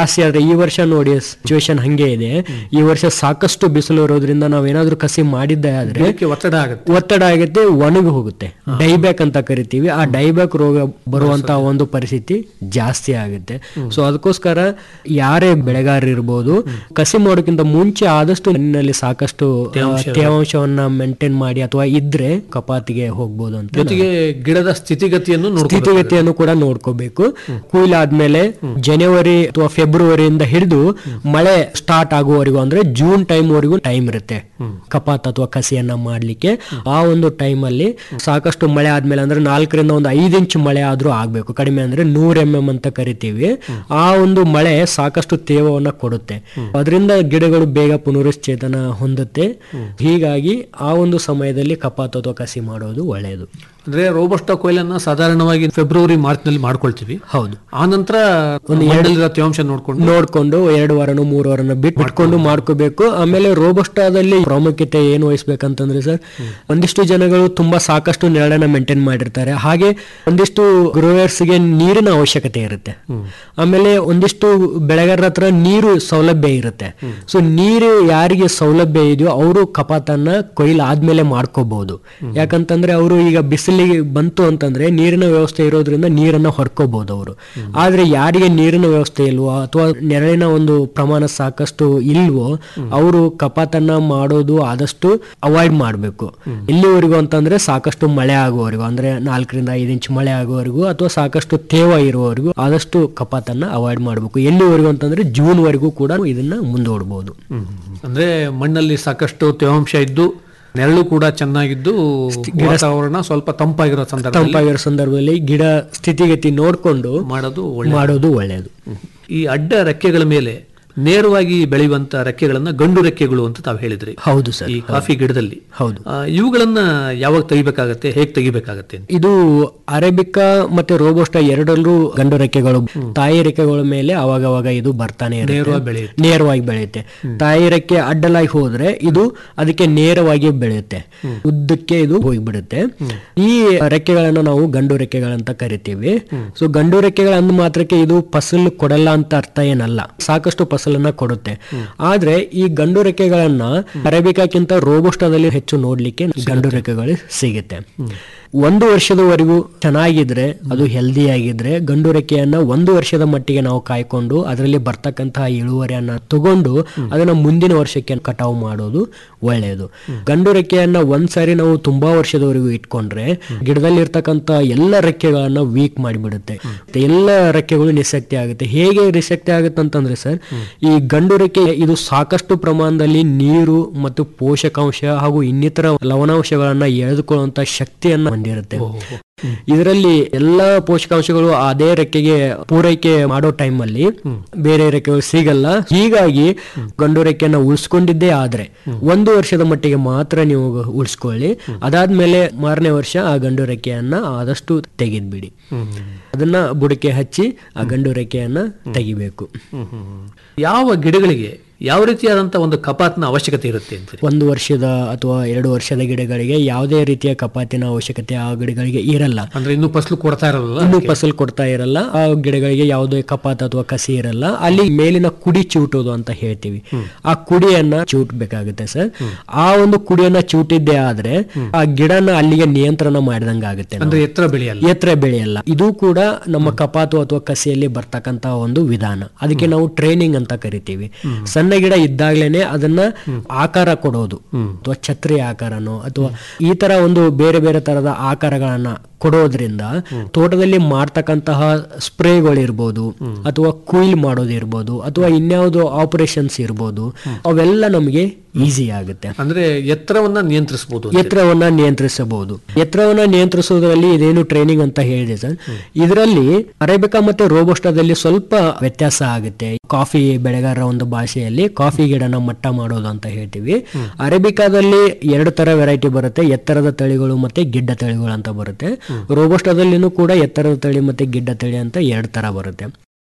ಜಾಸ್ತಿ ಆದ್ರೆ ಈ ವರ್ಷ ನೋಡಿ ಸಿಚುವೇಶನ್ ಹಂಗೆ ಇದೆ ಈ ವರ್ಷ ಸಾಕಷ್ಟು ಬಿಸಿಲು ಇರೋದ್ರಿಂದ ನಾವೇನಾದ್ರೂ ಕಸಿ ಮಾಡಿದ್ದೆ ಆದ್ರೆ ಗಿಡಕ್ಕೆ ಒತ್ತಡ ಆಗುತ್ತೆ ಒತ್ತಡ ಆಗುತ್ತೆ ಒಣಗಿ ಹೋಗುತ್ತೆ ಡೈಬ್ಯಾಕ್ ಅಂತ ಕರಿತೀವಿ ಆ ಡೈಬ್ಯಾಕ್ ರೋಗ ಬರುವಂತ ಒಂದು ಪರಿಸ್ಥಿತಿ ಜಾಸ್ತಿ ಆಗುತ್ತೆ ಸೊ ಅದಕ್ಕೋಸ್ಕರ ಯಾರೇ ಬೆಳೆಗಾರ ಇರ್ಬೋದು ಕಸಿ ಮಾಡೋಕ್ಕಿಂತ ಮುಂಚೆ ಆದಷ್ಟು ಮಣ್ಣಿನಲ್ಲಿ ಸಾಕಷ್ಟು ಆ, ತೇವಾಂಶವನ್ನ ಮೇಂಟೈನ್ ಮಾಡಿ ಅಥವಾ ಇದ್ರೆ ಕಪಾತಿಗೆ ಹೋಗ್ಬೋದು ಅಂತ ಜೊತೆಗೆ ಗಿಡದ ಸ್ಥಿತಿಗತಿಯನ್ನು ನೋಡ್ಕೋಬೇಕು ಸ್ಥಿತಿಗತಿಯನ್ನು ಕೂಡ ನೋಡ್ಕೋಬೇಕು ಕುಯ್ಲಾದ್ಮೇಲೆ ಜನವರಿ ಅಥವಾ ಫೆಬ್ರವರಿಯಿಂದ ಹಿಡಿದು ಮಳೆ ಸ್ಟಾರ್ಟ್ ಆಗುವವರೆಗೂ ಅಂದ್ರೆ ಜೂನ್ ಟೈಮ್ ವರೆಗೂ ಟೈಮ್ ಇರುತ್ತೆ ಕಪಾತ್ ಅಥವಾ ಕಸಿಯನ್ನ ಮಾಡ್ಲಿಕ್ಕೆ ಆ ಒಂದು ಟೈಮ್ ಅಲ್ಲಿ ಸಾಕಷ್ಟು ಮಳೆ ಆದ್ಮೇಲೆ ಅಂದ್ರೆ ನಾಲ್ಕರಿಂದ ಒಂದು ಐದು ಇಂಚ್ ಮಳೆ ಆದ್ರೂ ಆಗ್ಬೇಕು ಕಡಿಮೆ ಅಂದ್ರೆ ನೂರ್ ಎಂ ಎಂ ಅಂತ ಕರಿತೀವಿ ಆ ಒಂದು ಮಳೆ ಸಾಕಷ್ಟು ತೇವವನ್ನ ಕೊಡುತ್ತೆ ಅದರಿಂದ ಗಿಡಗಳು ಬೇಗ ಪುನರುಶ್ಚೇತನ ಹೊಂದುತ್ತೆ ಹೀಗಾಗಿ ಆ ಒಂದು ಸಮಯದಲ್ಲಿ ಕಪಾತ್ ಅಥವಾ ಕಸಿ ಮಾಡೋದು ಒಳ್ಳೆಯದು ಅಂದ್ರೆ ರೋಬಸ್ಟಾ ಕೊಯ್ಲನ್ನ ಸಾಧಾರಣವಾಗಿ ಫೆಬ್ರವರಿ ಮಾರ್ಚ್ ನಲ್ಲಿ ಮಾಡ್ಕೊಳ್ತೀವಿ ಹೌದು ಆ ನಂತರ ಮಣ್ಣಲ್ಲಿರೋ ತೇವಾಂಶ ನೋಡ್ಕೊಂಡು ನೋಡ್ಕೊಂಡು ಎರಡು ವಾರನೋ ಮೂರು ವಾರನ ಬಿಟ್ಟು ಬಿಟ್ಕೊಂಡು ಮಾಡ್ಕೋಬೇಕು ಆಮೇಲೆ ರೋಬಸ್ಟಾದಲ್ಲಿ ಪ್ರಾಮುಖ್ಯತೆ ಏನು ವಹಿಸ್ಬೇಕಂತಂದ್ರೆ ಸರ್ ಒಂದಿಷ್ಟು ಜನಗಳು ತುಂಬಾ ಸಾಕಷ್ಟು ನೆರಳನ್ನ ಮೇಂಟೈನ್ ಮಾಡಿರ್ತಾರೆ ಹಾಗೆ ಒಂದಿಷ್ಟು growers ಗೆ ನೀರಿನ ಅವಶ್ಯಕತೆ ಇರುತ್ತೆ ಆಮೇಲೆ ಒಂದಿಷ್ಟು ಬೆಳೆಗಾರರ ಹತ್ರ ನೀರು ಸೌಲಭ್ಯ ಇರುತ್ತೆ ಸೊ ನೀರು ಯಾರಿಗೆ ಸೌಲಭ್ಯ ಇದೆಯೋ ಅವರು ಕಪಾತನ್ನ ಕೊಯ್ಲು ಆದ್ಮೇಲೆ ಮಾಡ್ಕೋಬಹುದು ಯಾಕಂತಂದ್ರೆ ಅವರು ಈಗ ಬಿಸಿಲಿಗೆ ಬಂತು ಅಂತಂದ್ರೆ ನೀರಿನ ವ್ಯವಸ್ಥೆ ಇರೋದ್ರಿಂದ ನೀರನ್ನ ಹೊಡ್ಕೋಬಹುದು ಅವರು ಆದ್ರೆ ಯಾರಿಗೆ ನೀರಿನ ವ್ಯವಸ್ಥೆ ಇಲ್ವೋ ಅಥವಾ ನೆರಳಿನ ಒಂದು ಪ್ರಮಾಣ ಸಾಕಷ್ಟು ಇಲ್ವೋ ಅವರು ಕಪಾತನ್ನ ಮಾಡೋದು ಆದಷ್ಟು ಅವಾಯ್ಡ್ ಮಾಡಬೇಕು ಎಲ್ಲಿವರೆಗೂ ಅಂತಂದ್ರೆ ಸಾಕಷ್ಟು ಮಳೆ ಆಗುವವರೆಗೂ ಅಂದ್ರೆ ನಾಲ್ಕರಿಂದ ಐದು ಇಂಚ್ ಮಳೆ ಆಗುವವರೆಗೂ ಅಥವಾ ಸಾಕಷ್ಟು ತೇವ ಇರುವವರೆಗೂ ಆದಷ್ಟು ಕಪಾತನ್ನ ಅವಾಯ್ಡ್ ಮಾಡಬೇಕು ಎಲ್ಲಿವರೆಗೂ ಅಂತಂದ್ರೆ ಜೂನ್ ವರೆಗೂ ಕೂಡ ಇದನ್ನ ಮುಂದೂಡಬಹುದು ಅಂದ್ರೆ ಮಣ್ಣಲ್ಲಿ ಸಾಕಷ್ಟು ತೇವಾಂಶ ಇದ್ದು ನೆರಳು ಕೂಡ ಚೆನ್ನಾಗಿದ್ದು ವಾತಾವರಣ ಸ್ವಲ್ಪ ತಂಪಾಗಿರೋ ಸಂದರ್ಭದಲ್ಲಿ ತಂಪಾಗಿರೋ ಸಂದರ್ಭದಲ್ಲಿ ಗಿಡ ಸ್ಥಿತಿಗತಿ ನೋಡ್ಕೊಂಡು ಮಾಡೋದು ಒಳ್ಳೆ ಮಾಡೋದು ಒಳ್ಳೆಯದು ಈ ಅಡ್ಡ ರೆಕ್ಕೆಗಳ ಮೇಲೆ ನೇರವಾಗಿ ಬೆಳೆಯುವಂತ ರೆಕ್ಕೆಗಳನ್ನ ಗಂಡು ರೆಕ್ಕೆಗಳು ಅಂತ ತಾವು ಹೇಳಿದ್ರಿ ಹೌದು ಸರ್ ಈ ಕಾಫಿ ಗಿಡದಲ್ಲಿ ಹೌದು ಆ, ಇವುಗಳನ್ನ ಯಾವಾಗ ತೆಗಿಬೇಕಾಗತ್ತೆ ಹೇಗ್ ತೆಗಿಬೇಕಾಗತ್ತೆ ಅಂತ ಇದು ಅರೇಬಿಕಾ ಮತ್ತೆ ರೋಬೋಸ್ಟಾ ಎರಡಲ್ಲೂ ಗಂಡು ರೆಕ್ಕೆಗಳು ತಾಯಿ ರೆಕ್ಕೆಗಳ ಮೇಲೆ ಅವಾಗ ಅವಾಗ ಇದು ಬರ್ತಾನೆ ಇರುತ್ತೆ. ನೇರವಾಗಿ ಬೆಳೆಯುತ್ತೆ ನೇರವಾಗಿ ಬೆಳೆಯುತ್ತೆ ತಾಯಿ ರೆಕ್ಕೆ ಅಡ್ಡಲಾಗಿ ಹೋದ್ರೆ ಇದು ಅದಕ್ಕೆ ನೇರವಾಗಿ ಬೆಳೆಯುತ್ತೆ ಉದ್ದಕ್ಕೆ ಇದು ಹೋಗ್ಬಿಡುತ್ತೆ ಈ ರೆಕ್ಕೆಗಳನ್ನ ನಾವು ಗಂಡು ರೆಕ್ಕೆಗಳಂತ ಕರಿತೀವಿ ಸೊ ಗಂಡು ರೆಕ್ಕೆಗಳ ಅಂದ ಮಾತ್ರಕ್ಕೆ ಇದು ಫಸಲು ಕೊಡಲ್ಲ ಅಂತ ಅರ್ಥ ಏನಲ್ಲ ಸಾಕಷ್ಟು ಫಸಲನ್ನ ಕೊಡುತ್ತೆ ಆದ್ರೆ ಈ ಗಂಡು ರೆಕ್ಕೆಗಳನ್ನ ಅರೇಬಿಕಾಕ್ಕಿಂತ ರೋಬೋಸ್ಟಾದಲ್ಲಿ ಹೆಚ್ಚು ನೋಡ್ಲಿಕ್ಕೆ ಗಂಡು ರೆಕ್ಕೆಗಳು ಸಿಗುತ್ತೆ ಒಂದು ವರ್ಷದವರೆಗೂ ಚೆನ್ನಾಗಿದ್ರೆ ಅದು ಹೆಲ್ದಿ ಆಗಿದ್ರೆ ಗಂಡು ರೆಕ್ಕೆಯನ್ನ ಒಂದು ವರ್ಷದ ಮಟ್ಟಿಗೆ ನಾವು ಕಾಯ್ಕೊಂಡು ಅದರಲ್ಲಿ ಬರ್ತಕ್ಕಂತಹ ಇಳುವರಿಯನ್ನ ತಗೊಂಡು ಅದನ್ನ ಮುಂದಿನ ವರ್ಷಕ್ಕೆ ಕಟಾವು ಮಾಡೋದು ಒಳ್ಳೆಯದು ಗಂಡು ರೆಕ್ಕೆಯನ್ನ ಒಂದ್ಸಾರಿ ನಾವು ತುಂಬಾ ವರ್ಷದವರೆಗೂ ಇಟ್ಕೊಂಡ್ರೆ ಗಿಡದಲ್ಲಿ ಇರ್ತಕ್ಕಂತ ಎಲ್ಲ ರೆಕ್ಕೆಗಳನ್ನ ವೀಕ್ ಮಾಡಿಬಿಡುತ್ತೆ ಎಲ್ಲ ರೆಕ್ಕೆಗಳು ನಿಶಕ್ತಿ ಆಗುತ್ತೆ ಹೇಗೆ ನಿಶಕ್ತಿ ಆಗುತ್ತೆ ಅಂತಂದ್ರೆ ಸರ್ ಈ ಗಂಡು ರೆಕ್ಕೆ ಇದು ಸಾಕಷ್ಟು ಪ್ರಮಾಣದಲ್ಲಿ ನೀರು ಮತ್ತು ಪೋಷಕಾಂಶ ಹಾಗೂ ಇನ್ನಿತರ ಲವಣಾಂಶಗಳನ್ನ ಎಳೆದುಕೊಳ್ಳುವಂತ ಶಕ್ತಿಯನ್ನ ಹೊಂದಿರುತ್ತೆ ಇದರಲ್ಲಿ ಎಲ್ಲಾ ಪೋಷಕಾಂಶಗಳು ಅದೇ ರೆಕ್ಕೆಗೆ ಪೂರೈಕೆ ಮಾಡೋ ಟೈಮ್ ಅಲ್ಲಿ ಬೇರೆ ರೆಕ್ಕೆಗಳು ಸಿಗಲ್ಲ ಹೀಗಾಗಿ ಗಂಡು ರೆಕ್ಕೆಯನ್ನ ಉಳಿಸ್ಕೊಂಡಿದ್ದೇ ಆದ್ರೆ ಒಂದು ವರ್ಷದ ಮಟ್ಟಿಗೆ ಮಾತ್ರ ನೀವು ಉಳಿಸ್ಕೊಳ್ಳಿ ಅದಾದ್ಮೇಲೆ ಮಾರನೇ ವರ್ಷ ಆ ಗಂಡು ರೆಕ್ಕೆಯನ್ನ ಆದಷ್ಟು ತೆಗೆದ್ಬಿಡಿ ಅದನ್ನ ಬುಡಕ್ಕೆ ಹಚ್ಚಿ ಆ ಗಂಡು ರೆಕ್ಕೆಯನ್ನ ತೆಗಿಬೇಕು ಯಾವ ಗಿಡಗಳಿಗೆ ಯಾವ ರೀತಿಯಾದಂತ ಒಂದು ಕಪಾತ್ನ ಅವಶ್ಯಕತೆ ಇರುತ್ತೆ ಅಂತೀರಿ ಒಂದು ವರ್ಷದ ಅಥವಾ ಎರಡು ವರ್ಷದ ಗಿಡಗಳಿಗೆ ಯಾವುದೇ ರೀತಿಯ ಕಪಾತಿನ ಅವಶ್ಯಕತೆ ಆ ಗಿಡಗಳಿಗೆ ಇರಲ್ಲ ಅಂದ್ರೆ ಇನ್ನು ಫಸಲು ಕೊಡ್ತಾ ಇರಲ್ಲ ಇನ್ನು ಫಸಲು ಕೊಡ್ತಾ ಇರಲ್ಲ ಆ ಗಿಡಗಳಿಗೆ ಯಾವುದೇ ಕಪಾತ್ ಅಥವಾ ಕಸಿ ಇರಲ್ಲ ಅಲ್ಲಿ ಮೇಲಿನ ಕುಡಿ ಚಿವುಟೋದು ಅಂತ ಹೇಳ್ತೀವಿ ಆ ಕುಡಿಯನ್ನ ಚಿವುಟ್ಬೇಕಾಗುತ್ತೆ ಸರ್ ಆ ಒಂದು ಕುಡಿಯನ್ನ ಚಿವುಟಿದ್ದೇ ಆದ್ರೆ ಆ ಗಿಡನ ಅಲ್ಲಿಗೆ ನಿಯಂತ್ರಣ ಮಾಡಿದಂಗ ಆಗುತ್ತೆ ನಾವು. ಅಂದ್ರೆ ಎತ್ತರ ಬೆಳೆಯಲ್ಲ ಎತ್ತರ ಬೆಳೆಯಲ್ಲ ಇದು ಕೂಡ ನಮ್ಮ ಕಪಾತು ಅಥವಾ ಕಸಿಯಲ್ಲಿ ಬರ್ತಕ್ಕಂತ ಒಂದು ವಿಧಾನ ಅದಕ್ಕೆ ನಾವು ಟ್ರೈನಿಂಗ್ ಅಂತ ಕರಿತೀವಿ ಸಣ್ಣ ಗಿಡ ಇದ್ದಾಗ್ಲೇನೆ ಅದನ್ನ ಆಕಾರ ಕೊಡೋದು ಅಥವಾ ಛತ್ರಿ ಆಕಾರನೋ ಅಥವಾ ಈ ತರ ಒಂದು ಬೇರೆ ಬೇರೆ ತರದ ಆಕಾರಗಳನ್ನ ಕೊಡೋದ್ರಿಂದ ತೋಟದಲ್ಲಿ ಮಾಡ್ತಕ್ಕಂತಹ ಸ್ಪ್ರೇಗಳಿರ್ಬೋದು ಅಥವಾ ಕುಯಿಲ್ ಮಾಡೋದಿರ್ಬೋದು ಅಥವಾ ಇನ್ಯಾವುದೋ ಆಪರೇಷನ್ಸ್ ಇರ್ಬೋದು ಅವೆಲ್ಲ ನಮಗೆ ಈಸಿ ಆಗುತ್ತೆ ಅಂದ್ರೆ ಎತ್ತರವನ್ನ ನಿಯಂತ್ರಿಸಬಹುದು ಎತ್ತರವನ್ನ ನಿಯಂತ್ರಿಸಬಹುದು ಎತ್ತರವನ್ನ ನಿಯಂತ್ರಿಸುವುದರಲ್ಲಿ ಇದೇನು ಟ್ರೈನಿಂಗ್ ಅಂತ ಹೇಳಿದೆ ಸರ್ ಇದರಲ್ಲಿ ಅರೇಬಿಕಾ ಮತ್ತೆ ರೋಬೋಸ್ಟಾದಲ್ಲಿ ಸ್ವಲ್ಪ ವ್ಯತ್ಯಾಸ ಆಗುತ್ತೆ ಕಾಫಿ ಬೆಳೆಗಾರರ ಒಂದು ಭಾಷೆಯಲ್ಲಿ ಕಾಫಿ ಗಿಡನ ಮಟ್ಟ ಮಾಡೋದು ಅಂತ ಹೇಳ್ತೀವಿ ಅರೇಬಿಕಾದಲ್ಲಿ ಎರಡು ತರ ವೆರೈಟಿ ಬರುತ್ತೆ ಎತ್ತರದ ತಳಿಗಳು ಮತ್ತೆ ಗಿಡ್ಡ ತಳಿಗಳು ಅಂತ ಬರುತ್ತೆ ರೋಬೋಸ್ಟಾದಲ್ಲಿನೂ ಕೂಡ ಎತ್ತರದ ತಳಿ ಮತ್ತೆ ಗಿಡ್ಡ ತಳಿ ಅಂತ ಎರಡು ತರ ಬರುತ್ತೆ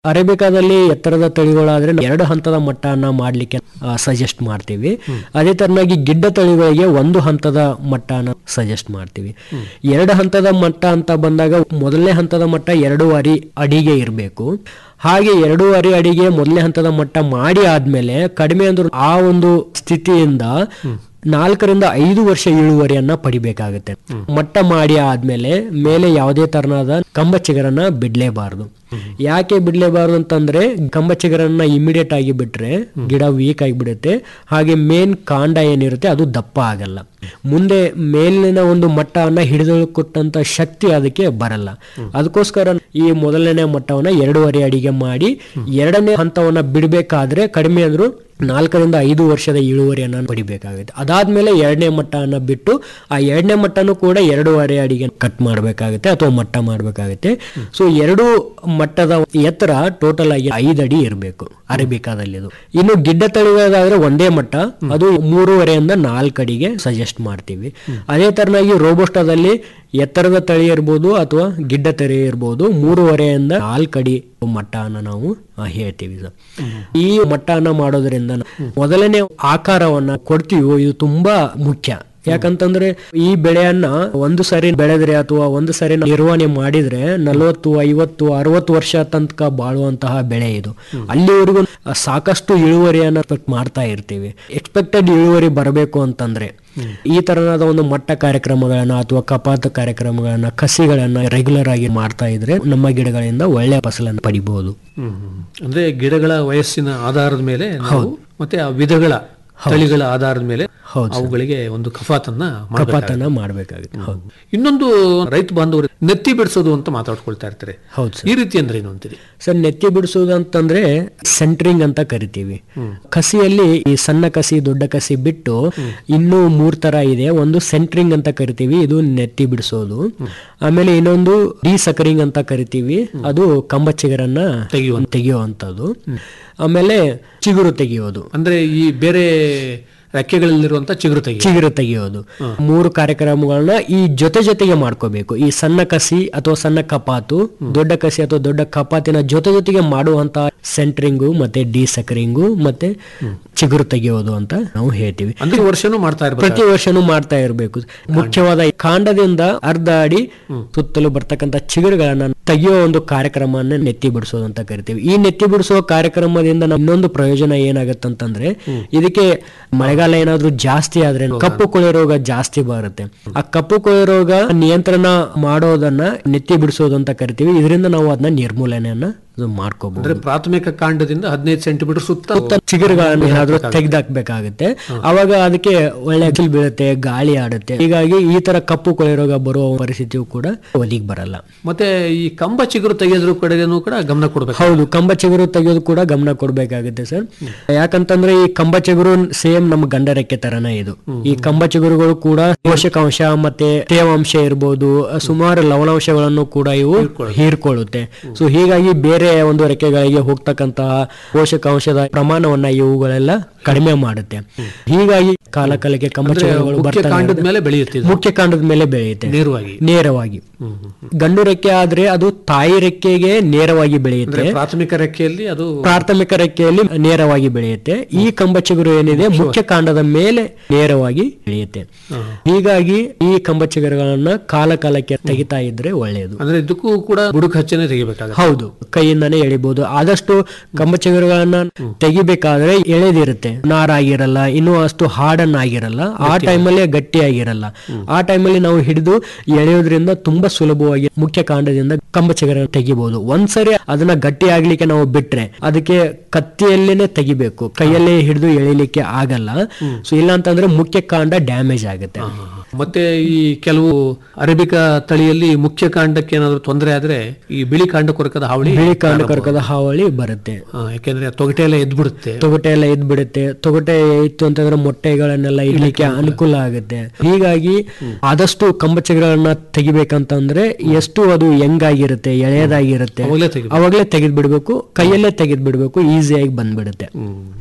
ಅರೇಬಿಕಾದಲ್ಲಿ ಎತ್ತರದ ತಳಿಗಳಾದ್ರೆ ಎರಡು ಹಂತದ ಮಟ್ಟನ ಮಾಡ್ಲಿಕ್ಕೆ ಸಜೆಸ್ಟ್ ಮಾಡ್ತೀವಿ ಅದೇ ತರನಾಗಿ ಗಿಡ್ಡ ತಳಿಗಳಿಗೆ ಒಂದು ಹಂತದ ಮಟ್ಟನ ಸಜೆಸ್ಟ್ ಮಾಡ್ತೀವಿ ಎರಡು ಹಂತದ ಮಟ್ಟ ಅಂತ ಬಂದಾಗ ಮೊದಲನೇ ಹಂತದ ಮಟ್ಟ ಎರಡೂವರೆ ಅಡಿಗೆ ಇರಬೇಕು ಹಾಗೆ ಎರಡೂವರೆ ಅಡಿಗೆ ಮೊದಲನೇ ಹಂತದ ಮಟ್ಟ ಮಾಡಿ ಆದ್ಮೇಲೆ ಕಡಿಮೆ ಅಂದ್ರೂ ಆ ಒಂದು ಸ್ಥಿತಿಯಿಂದ ನಾಲ್ಕರಿಂದ ಐದು ವರ್ಷ ಇಳುವರಿಯನ್ನ ಪಡಿಬೇಕಾಗುತ್ತೆ ಮಟ್ಟ ಮಾಡಿ ಆದ್ಮೇಲೆ ಮೇಲೆ ಯಾವುದೇ ತರನಾದ ಕಂಬ ಚಿಗರನ್ನ ಬಿಡ್ಲೇಬಾರದು ಯಾಕೆ ಬಿಡ್ಲೇಬಾರದು ಅಂತಂದ್ರೆ ಕಂಬ ಚಿಗರನ್ನ ಇಮಿಡಿಯೇಟ್ ಆಗಿ ಬಿಟ್ರೆ ಗಿಡ ವೀಕ್ ಆಗಿಬಿಡುತ್ತೆ ಹಾಗೆ ಮೇನ್ ಕಾಂಡ ಏನಿರುತ್ತೆ ಅದು ದಪ್ಪ ಆಗಲ್ಲ ಮುಂದೆ ಮೇಲಿನ ಒಂದು ಮಟ್ಟವನ್ನ ಹಿಡಿದುಕೊಟ್ಟಂತ ಶಕ್ತಿ ಅದಕ್ಕೆ ಬರಲ್ಲ ಅದಕ್ಕೋಸ್ಕರ ಈ ಮೊದಲನೇ ಮಟ್ಟವನ್ನ ಎರಡೂವರೆ ಅಡಿಗೆ ಮಾಡಿ ಎರಡನೇ ಹಂತವನ್ನ ಬಿಡಬೇಕಾದ್ರೆ ಕಡಿಮೆ ಅಂದ್ರೂ ನಾಲ್ಕರಿಂದ ಐದು ವರ್ಷದ ಇಳುವರಿಯನ್ನ ಪಡಿಬೇಕಾಗುತ್ತೆ ಅದಾದ್ಮೇಲೆ ಎರಡನೇ ಮಟ್ಟವನ್ನ ಬಿಟ್ಟು ಆ ಎರಡನೇ ಮಟ್ಟನೂ ಕೂಡ ಎರಡೂವರೆ ಅಡಿಗೆ ಕಟ್ ಮಾಡಬೇಕಾಗುತ್ತೆ ಅಥವಾ ಮಟ್ಟ ಮಾಡಬೇಕಾಗುತ್ತೆ ಸೊ ಎರಡು ಮಟ್ಟದ ಎತ್ತರ ಟೋಟಲ್ ಆಗಿ ಐದು ಅಡಿ ಇರಬೇಕು ಅರೇಬಿಕಾದಲ್ಲಿ ಇದು ಇನ್ನು ಗಿಡ್ಡ ತಳಿಗಳಾದ್ರೆ ಒಂದೇ ಮಟ್ಟ ಅದು ಮೂರುವರೆಯಿಂದ ನಾಲ್ಕು ಅಡಿಗೆ ಸಜೆಸ್ಟ್ ಮಾಡ್ತೀವಿ ಅದೇ ತರನಾಗಿ ರೋಬೋಸ್ಟಾದಲ್ಲಿ ಎತ್ತರದ ತಳಿ ಇರ್ಬೋದು ಅಥವಾ ಗಿಡ್ಡ ತಳಿ ಇರ್ಬೋದು ಮೂರುವರೆಯಿಂದ ನಾಲ್ಕು ಅಡಿ ಮಟ್ಟನ ನಾವು ಆ, ಹೇಳ್ತೀವಿ ಸರ್ ಈ ಮಟ್ಟನ ಮಾಡೋದ್ರಿಂದ ಮೊದಲನೇ ಆಕಾರವನ್ನ ಕೊಡ್ತೀವೋ ಇದು ತುಂಬಾ ಮುಖ್ಯ ಯಾಕಂತಂದ್ರೆ ಈ ಬೆಳೆಯನ್ನ ಒಂದು ಸರಿ ಬೆಳೆದ್ರೆ ಅಥವಾ ಒಂದು ಸರಿ ನಿರ್ವಹಣೆ ಮಾಡಿದ್ರೆ ನಲವತ್ತು ಐವತ್ತು ಅರವತ್ತು ವರ್ಷ ತನಕ ಬಾಳುವಂತಹ ಬೆಳೆ ಇದು ಅಲ್ಲಿವರೆಗೂ ಸಾಕಷ್ಟು ಇಳುವರಿಯನ್ನ expect ಮಾಡ್ತಾ ಇರ್ತೀವಿ ಎಕ್ಸ್ಪೆಕ್ಟೆಡ್ ಇಳುವರಿ ಬರಬೇಕು ಅಂತಂದ್ರೆ ಈ ತರನಾದ ಒಂದು ಮಟ್ಟ ಕಾರ್ಯಕ್ರಮಗಳನ್ನ ಅಥವಾ ಕಪಾತ ಕಾರ್ಯಕ್ರಮಗಳನ್ನ ಕಸಿಗಳನ್ನ ರೆಗ್ಯುಲರ್ ಆಗಿ ಮಾಡ್ತಾ ಇದ್ರೆ ನಮ್ಮ ಗಿಡಗಳಿಂದ ಒಳ್ಳೆಯ ಫಸಲನ್ನು ಪಡಿಬಹುದು ಹ್ಮ್, ಹ್ಮ್. ಅಂದ್ರೆ ಗಿಡಗಳ ವಯಸ್ಸಿನ ಆಧಾರದ ಮೇಲೆ ನಾವು ಮತ್ತೆ ಆ ವಿಧಗಳ ತಳಿಗಳ ಆಧಾರದ ಮೇಲೆ ಹೌದು ಸರ್. ಅವುಗಳಿಗೆ ಒಂದು ಕಫಾತನ್ನ ಮಾಡ್ಬೇಕಾಗುತ್ತೆ. ಕಪಾತನ ಮಾಡ್ಬೇಕಾಗುತ್ತೆ ಹೌದು ಇನ್ನೊಂದು ರೈತ ಬಾಂಧವರು ನೆತ್ತಿ ಬಿಡಿಸೋದು ಅಂತ ಮಾತಾಡ್ಕೊಳ್ತಾ ಇರ್ತಾರೆ ಹೌದು ಸರ್ ಈ ರೀತಿ ಅಂದ್ರೆ ಏನು ಅಂತೀರಿ ಸರ್ ನೆತ್ತಿ ಬಿಡಿಸೋದು ಅಂತಂದ್ರೆ ಸೆಂಟ್ರಿಂಗ್ ಅಂತ ಕರಿತೀವಿ ಕಸಿಯಲ್ಲಿ ಈ ಸಣ್ಣ ಕಸಿ ದೊಡ್ಡ ಕಸಿ ಬಿಟ್ಟು ಇನ್ನೂ ಮೂರ್ ತರ ಇದೆ ಒಂದು ಸೆಂಟ್ರಿಂಗ್ ಅಂತ ಕರಿತೀವಿ ಇದು ನೆತ್ತಿ ಬಿಡಿಸೋದು ಆಮೇಲೆ ಇನ್ನೊಂದು ಡಿ ಸಕರಿಂಗ್ ಅಂತ ಕರಿತೀವಿ ಅದು ಕಂಬ ಚಿಗರನ್ನ ತೆಗೆಯುವಂತ. ತೆಗೆಯುವಂಥದ್ದು ಆಮೇಲೆ ಚಿಗುರು ತೆಗೆಯೋದು ಅಂದ್ರೆ ಈ ಬೇರೆ ರೆಕ್ಕೆಗಳಲ್ಲಿರುವಂತ ಚಿಗುರು ತೆಗಿ ಚಿಗುರು ತೆಗೆಯೋದು ಮೂರು ಕಾರ್ಯಕ್ರಮಗಳನ್ನ ಈ ಜೊತೆ ಜೊತೆಗೆ ಮಾಡ್ಕೋಬೇಕು ಈ ಸಣ್ಣ ಕಸಿ ಅಥವಾ ಸಣ್ಣ ಕಪಾತು ದೊಡ್ಡ ಕಸಿ ಅಥವಾ ದೊಡ್ಡ ಕಪಾತಿನ ಜೊತೆ ಜೊತೆಗೆ ಮಾಡುವಂತ ಸೆಂಟ್ರಿಂಗು ಮತ್ತೆ ಡಿ ಸಕರಿಂಗು ಮತ್ತೆ ಚಿಗುರು ತೆಗೆಯೋದು ಅಂತ ನಾವು ಹೇಳ್ತೀವಿ ಅಂದ್ರೆ ವರ್ಷನೂ ಮಾಡ್ತಾ ಇರ್ಬೇಕು ಪ್ರತಿ ವರ್ಷನೂ ಮಾಡ್ತಾ ಇರಬೇಕು ಮುಖ್ಯವಾದ ಈ ಕಾಂಡದಿಂದ ಅರ್ಧ ಅಡಿ ಸುತ್ತಲೂ ಬರ್ತಕ್ಕಂಥ ಚಿಗುರುಗಳನ್ನ ತೆಗೆಯೋ ಒಂದು ಕಾರ್ಯಕ್ರಮವನ್ನ ನೆತ್ತಿ ಬಿಡಿಸೋದು ಅಂತ ಕರಿತೀವಿ ಈ ನೆತ್ತಿ ಬಿಡಿಸೋ ಕಾರ್ಯಕ್ರಮದಿಂದ ನಮ್ ಇನ್ನೊಂದು ಪ್ರಯೋಜನ ಏನಾಗತ್ತಂತಂದ್ರೆ ಇದಕ್ಕೆ ಮಳೆಗಾಲ ಏನಾದ್ರೂ ಜಾಸ್ತಿ ಆದ್ರೆ ಕಪ್ಪು ಕೊಳೆ ರೋಗ ಜಾಸ್ತಿ ಬರುತ್ತೆ ಆ ಕಪ್ಪು ಕೊಳೆ ರೋಗ ನಿಯಂತ್ರಣ ಮಾಡೋದನ್ನ ನೆತ್ತಿ ಬಿಡಿಸೋದು ಅಂತ ಕರಿತೀವಿ ಇದರಿಂದ ನಾವು ಅದನ್ನ ನಿರ್ಮೂಲನೆಯನ್ನ ಮಾಡ್ಕೋಬಹುದು ಅಂದ್ರೆ ಪ್ರಾಥಮಿಕ ಕಾಂಡದಿಂದ ಹದಿನೈದು ಸೆಂಟಿಮೀಟರ್ ಸುತ್ತ ಸುತ್ತ ಚಿಗುರುಗಳನ್ನ ಏನಾದ್ರೂ ತೆಗೆದಾಕ್ಬೇಕಾಗುತ್ತೆ ಅವಾಗ ಅದಕ್ಕೆ ಒಳ್ಳೆ ಬಿಸಿಲು ಬೀಳುತ್ತೆ ಗಾಳಿ ಆಡುತ್ತೆ ಹೀಗಾಗಿ ಈ ತರ ಕಪ್ಪು ಕೊಳೆ ರೋಗ ಬರುವ ಪರಿಸ್ಥಿತಿಯು ಕೂಡ ಒಲಿಗ್ ಬರಲ್ಲ ಮತ್ತೆ ಈ ಕಂಬ ಚಿಗುರು ತೆಗೆಯೋದ್ರ ಕಡೆಗೂ ಕೂಡ ಗಮನ ಕೊಡ್ಬೇಕು ಹೌದು ಕಂಬ ಚಿಗುರು ತೆಗೆಯೋದು ಕೂಡ ಗಮನ ಕೊಡ್ಬೇಕಾಗುತ್ತೆ ಸರ್ ಯಾಕಂತಂದ್ರೆ ಈ ಕಂಬ ಚಿಗುರು ಸೇಮ್ ನಮ್ಮ ಗಂಡ ರೆಕ್ಕೆ ತರನೇ ಇದು ಈ ಕಂಬ ಚಿಗುರುಗಳು ಕೂಡ ಪೋಷಕಾಂಶ ಮತ್ತೆ ತೇವಾಂಶ ಇರ್ಬೋದು ಸುಮಾರು ಲವಣಾಂಶಗಳನ್ನು ಕೂಡ ಇವು ಹೀರ್ಕೊಳ್ಳುತ್ತೆ ಸೊ ಹೀಗಾಗಿ ಬೇರೆ ಒಂದು ರೆಕ್ಕೆಗಳಿಗೆ ಹೋಗ್ತಕ್ಕಂತಹ ಪೋಷಕಾಂಶದ ಪ್ರಮಾಣವನ್ನ ಇವುಗಳೆಲ್ಲ ಕಡಿಮೆ ಮಾಡುತ್ತೆ ಹೀಗಾಗಿ ಕಾಲ ಕಾಲಕ್ಕೆ ಕಂಬ ಚಿಗುರುಗಳು ಮುಖ್ಯ ಬರ್ತಾ ಕಾಂಡದ ಮೇಲೆ ಬೆಳೆಯುತ್ತೆ ಇದು. ಮುಖ್ಯ ಕಾಂಡದ ಮೇಲೆ ಬೆಳೆಯುತ್ತೆ ನೇರವಾಗಿ ನೇರವಾಗಿ ಗಂಡು ರೆಕ್ಕೆ ಆದ್ರೆ ಅದು ತಾಯಿ ರೆಕ್ಕೆಗೆ ನೇರವಾಗಿ ಬೆಳೆಯುತ್ತೆ ಅಂದ್ರೆ ಪ್ರಾಥಮಿಕ ರೆಕ್ಕೆಯಲ್ಲಿ ಅದು ಪ್ರಾಥಮಿಕ ರೆಕ್ಕೆಯಲ್ಲಿ ನೇರವಾಗಿ ಬೆಳೆಯುತ್ತೆ ಈ ಕಂಬ ಚಿಗುರು ಏನಿದೆ ಮುಖ್ಯ ಕಾಂಡದ ಮೇಲೆ ನೇರವಾಗಿ ಬೆಳೆಯುತ್ತೆ ಹೀಗಾಗಿ ಈ ಕಂಬ ಚಿಗುರುಗಳನ್ನ ಕಾಲ ಕಾಲಕ್ಕೆ ತೆಗಿತಾ ಇದ್ರೆ ಒಳ್ಳೆಯದು ಅಂದ್ರೆ ಇದಕ್ಕೂ ಕೂಡ ಬುಡುಕು ಹಚ್ಚನೆ ತೆಗಿಬೇಕಾಗುತ್ತೆ ಹೌದು ಕೈಯಿಂದಾನೇ ಎಳಿಬಹುದು ಆದಷ್ಟು ಕಂಬ ಚಿಗುರುಗಳನ್ನ ತೆಗಿಬೇಕಾದ್ರೆ ಎಳೆದಿರುತ್ತೆ ನಾರಾಗಿರಲ್ಲ ಇನ್ನೂ ಅಷ್ಟು ಹಾರ್ಡನ್ ಆಗಿರಲ್ಲ ಆ ಟೈಮಲ್ಲಿ ಗಟ್ಟಿಯಾಗಿರಲ್ಲ ಆ ಟೈಮಲ್ಲಿ ನಾವು ಹಿಡಿದು ಎಳೆಯೋದ್ರಿಂದ ತುಂಬಾ ಸುಲಭವಾಗಿ ಮುಖ್ಯ ಕಾಂಡದಿಂದ ಕಂಬ ಚಿಗುರ ತೆಗಿಬಹುದು ಒಂದ್ಸರಿ ಅದನ್ನ ಗಟ್ಟಿ ಆಗ್ಲಿಕ್ಕೆ ನಾವು ಬಿಟ್ರೆ ಅದಕ್ಕೆ ಕತ್ತಿಯಲ್ಲೇನೆ ತೆಗಿಬೇಕು ಕೈಯಲ್ಲೇ ಹಿಡಿದು ಎಳಿಲಿಕ್ಕೆ ಆಗಲ್ಲ ಸೊ ಇಲ್ಲ ಅಂತಂದ್ರೆ ಮುಖ್ಯ ಕಾಂಡ ಡ್ಯಾಮೇಜ್ ಆಗುತ್ತೆ ಮತ್ತೆ ಈ ಕೆಲವು ಅರೇಬಿಕಾ ತಳಿಯಲ್ಲಿ ಮುಖ್ಯ ಕಾಂಡಕ್ಕೆ ಏನಾದ್ರು ತೊಂದರೆ ಆದ್ರೆ ಈ ಬಿಳಿ ಕಾಂಡ ಕೊರಕದ ಹಾವಳಿ ಬಿಳಿ ಕಾಂಡ ಕರ್ಕದ ಹಾವಳಿ ಬರುತ್ತೆ ಆ, ಯಾಕೆಂದ್ರೆ ತೊಗಟೆ ಎಲ್ಲ ಎದ್ಬಿಡುತ್ತೆ ತೊಗಟೆ ಎಲ್ಲ ಇದ್ ಬಿಡುತ್ತೆ ತೊಗಟೆ ಇತ್ತು ಅಂತಂದ್ರೆ ಮೊಟ್ಟೆಗಳನ್ನೆಲ್ಲ ಇಡ್ಲಿಕ್ಕೆ ಅನುಕೂಲ ಆಗುತ್ತೆ ಹೀಗಾಗಿ ಆದಷ್ಟು ಕಂಬಚಿಗಳನ್ನ ತೆಗಿಬೇಕಂತಂದ್ರೆ ಎಷ್ಟು ಅದು ಹೆಂಗಾಗಿರುತ್ತೆ ಎಳೆಯದಾಗಿರುತ್ತೆ ಅವಾಗ್ಲೇ ತೆಗಿಬೇಕು. ಅವಾಗಲೇ ತೆಗೆದ್ ಬಿಡ್ಬೇಕು ಕೈಯಲ್ಲೇ ತೆಗೆದ್ ಬಿಡ್ಬೇಕು ಈಸಿಯಾಗಿ ಬಂದ್ಬಿಡುತ್ತೆ ಹ್ಮ್.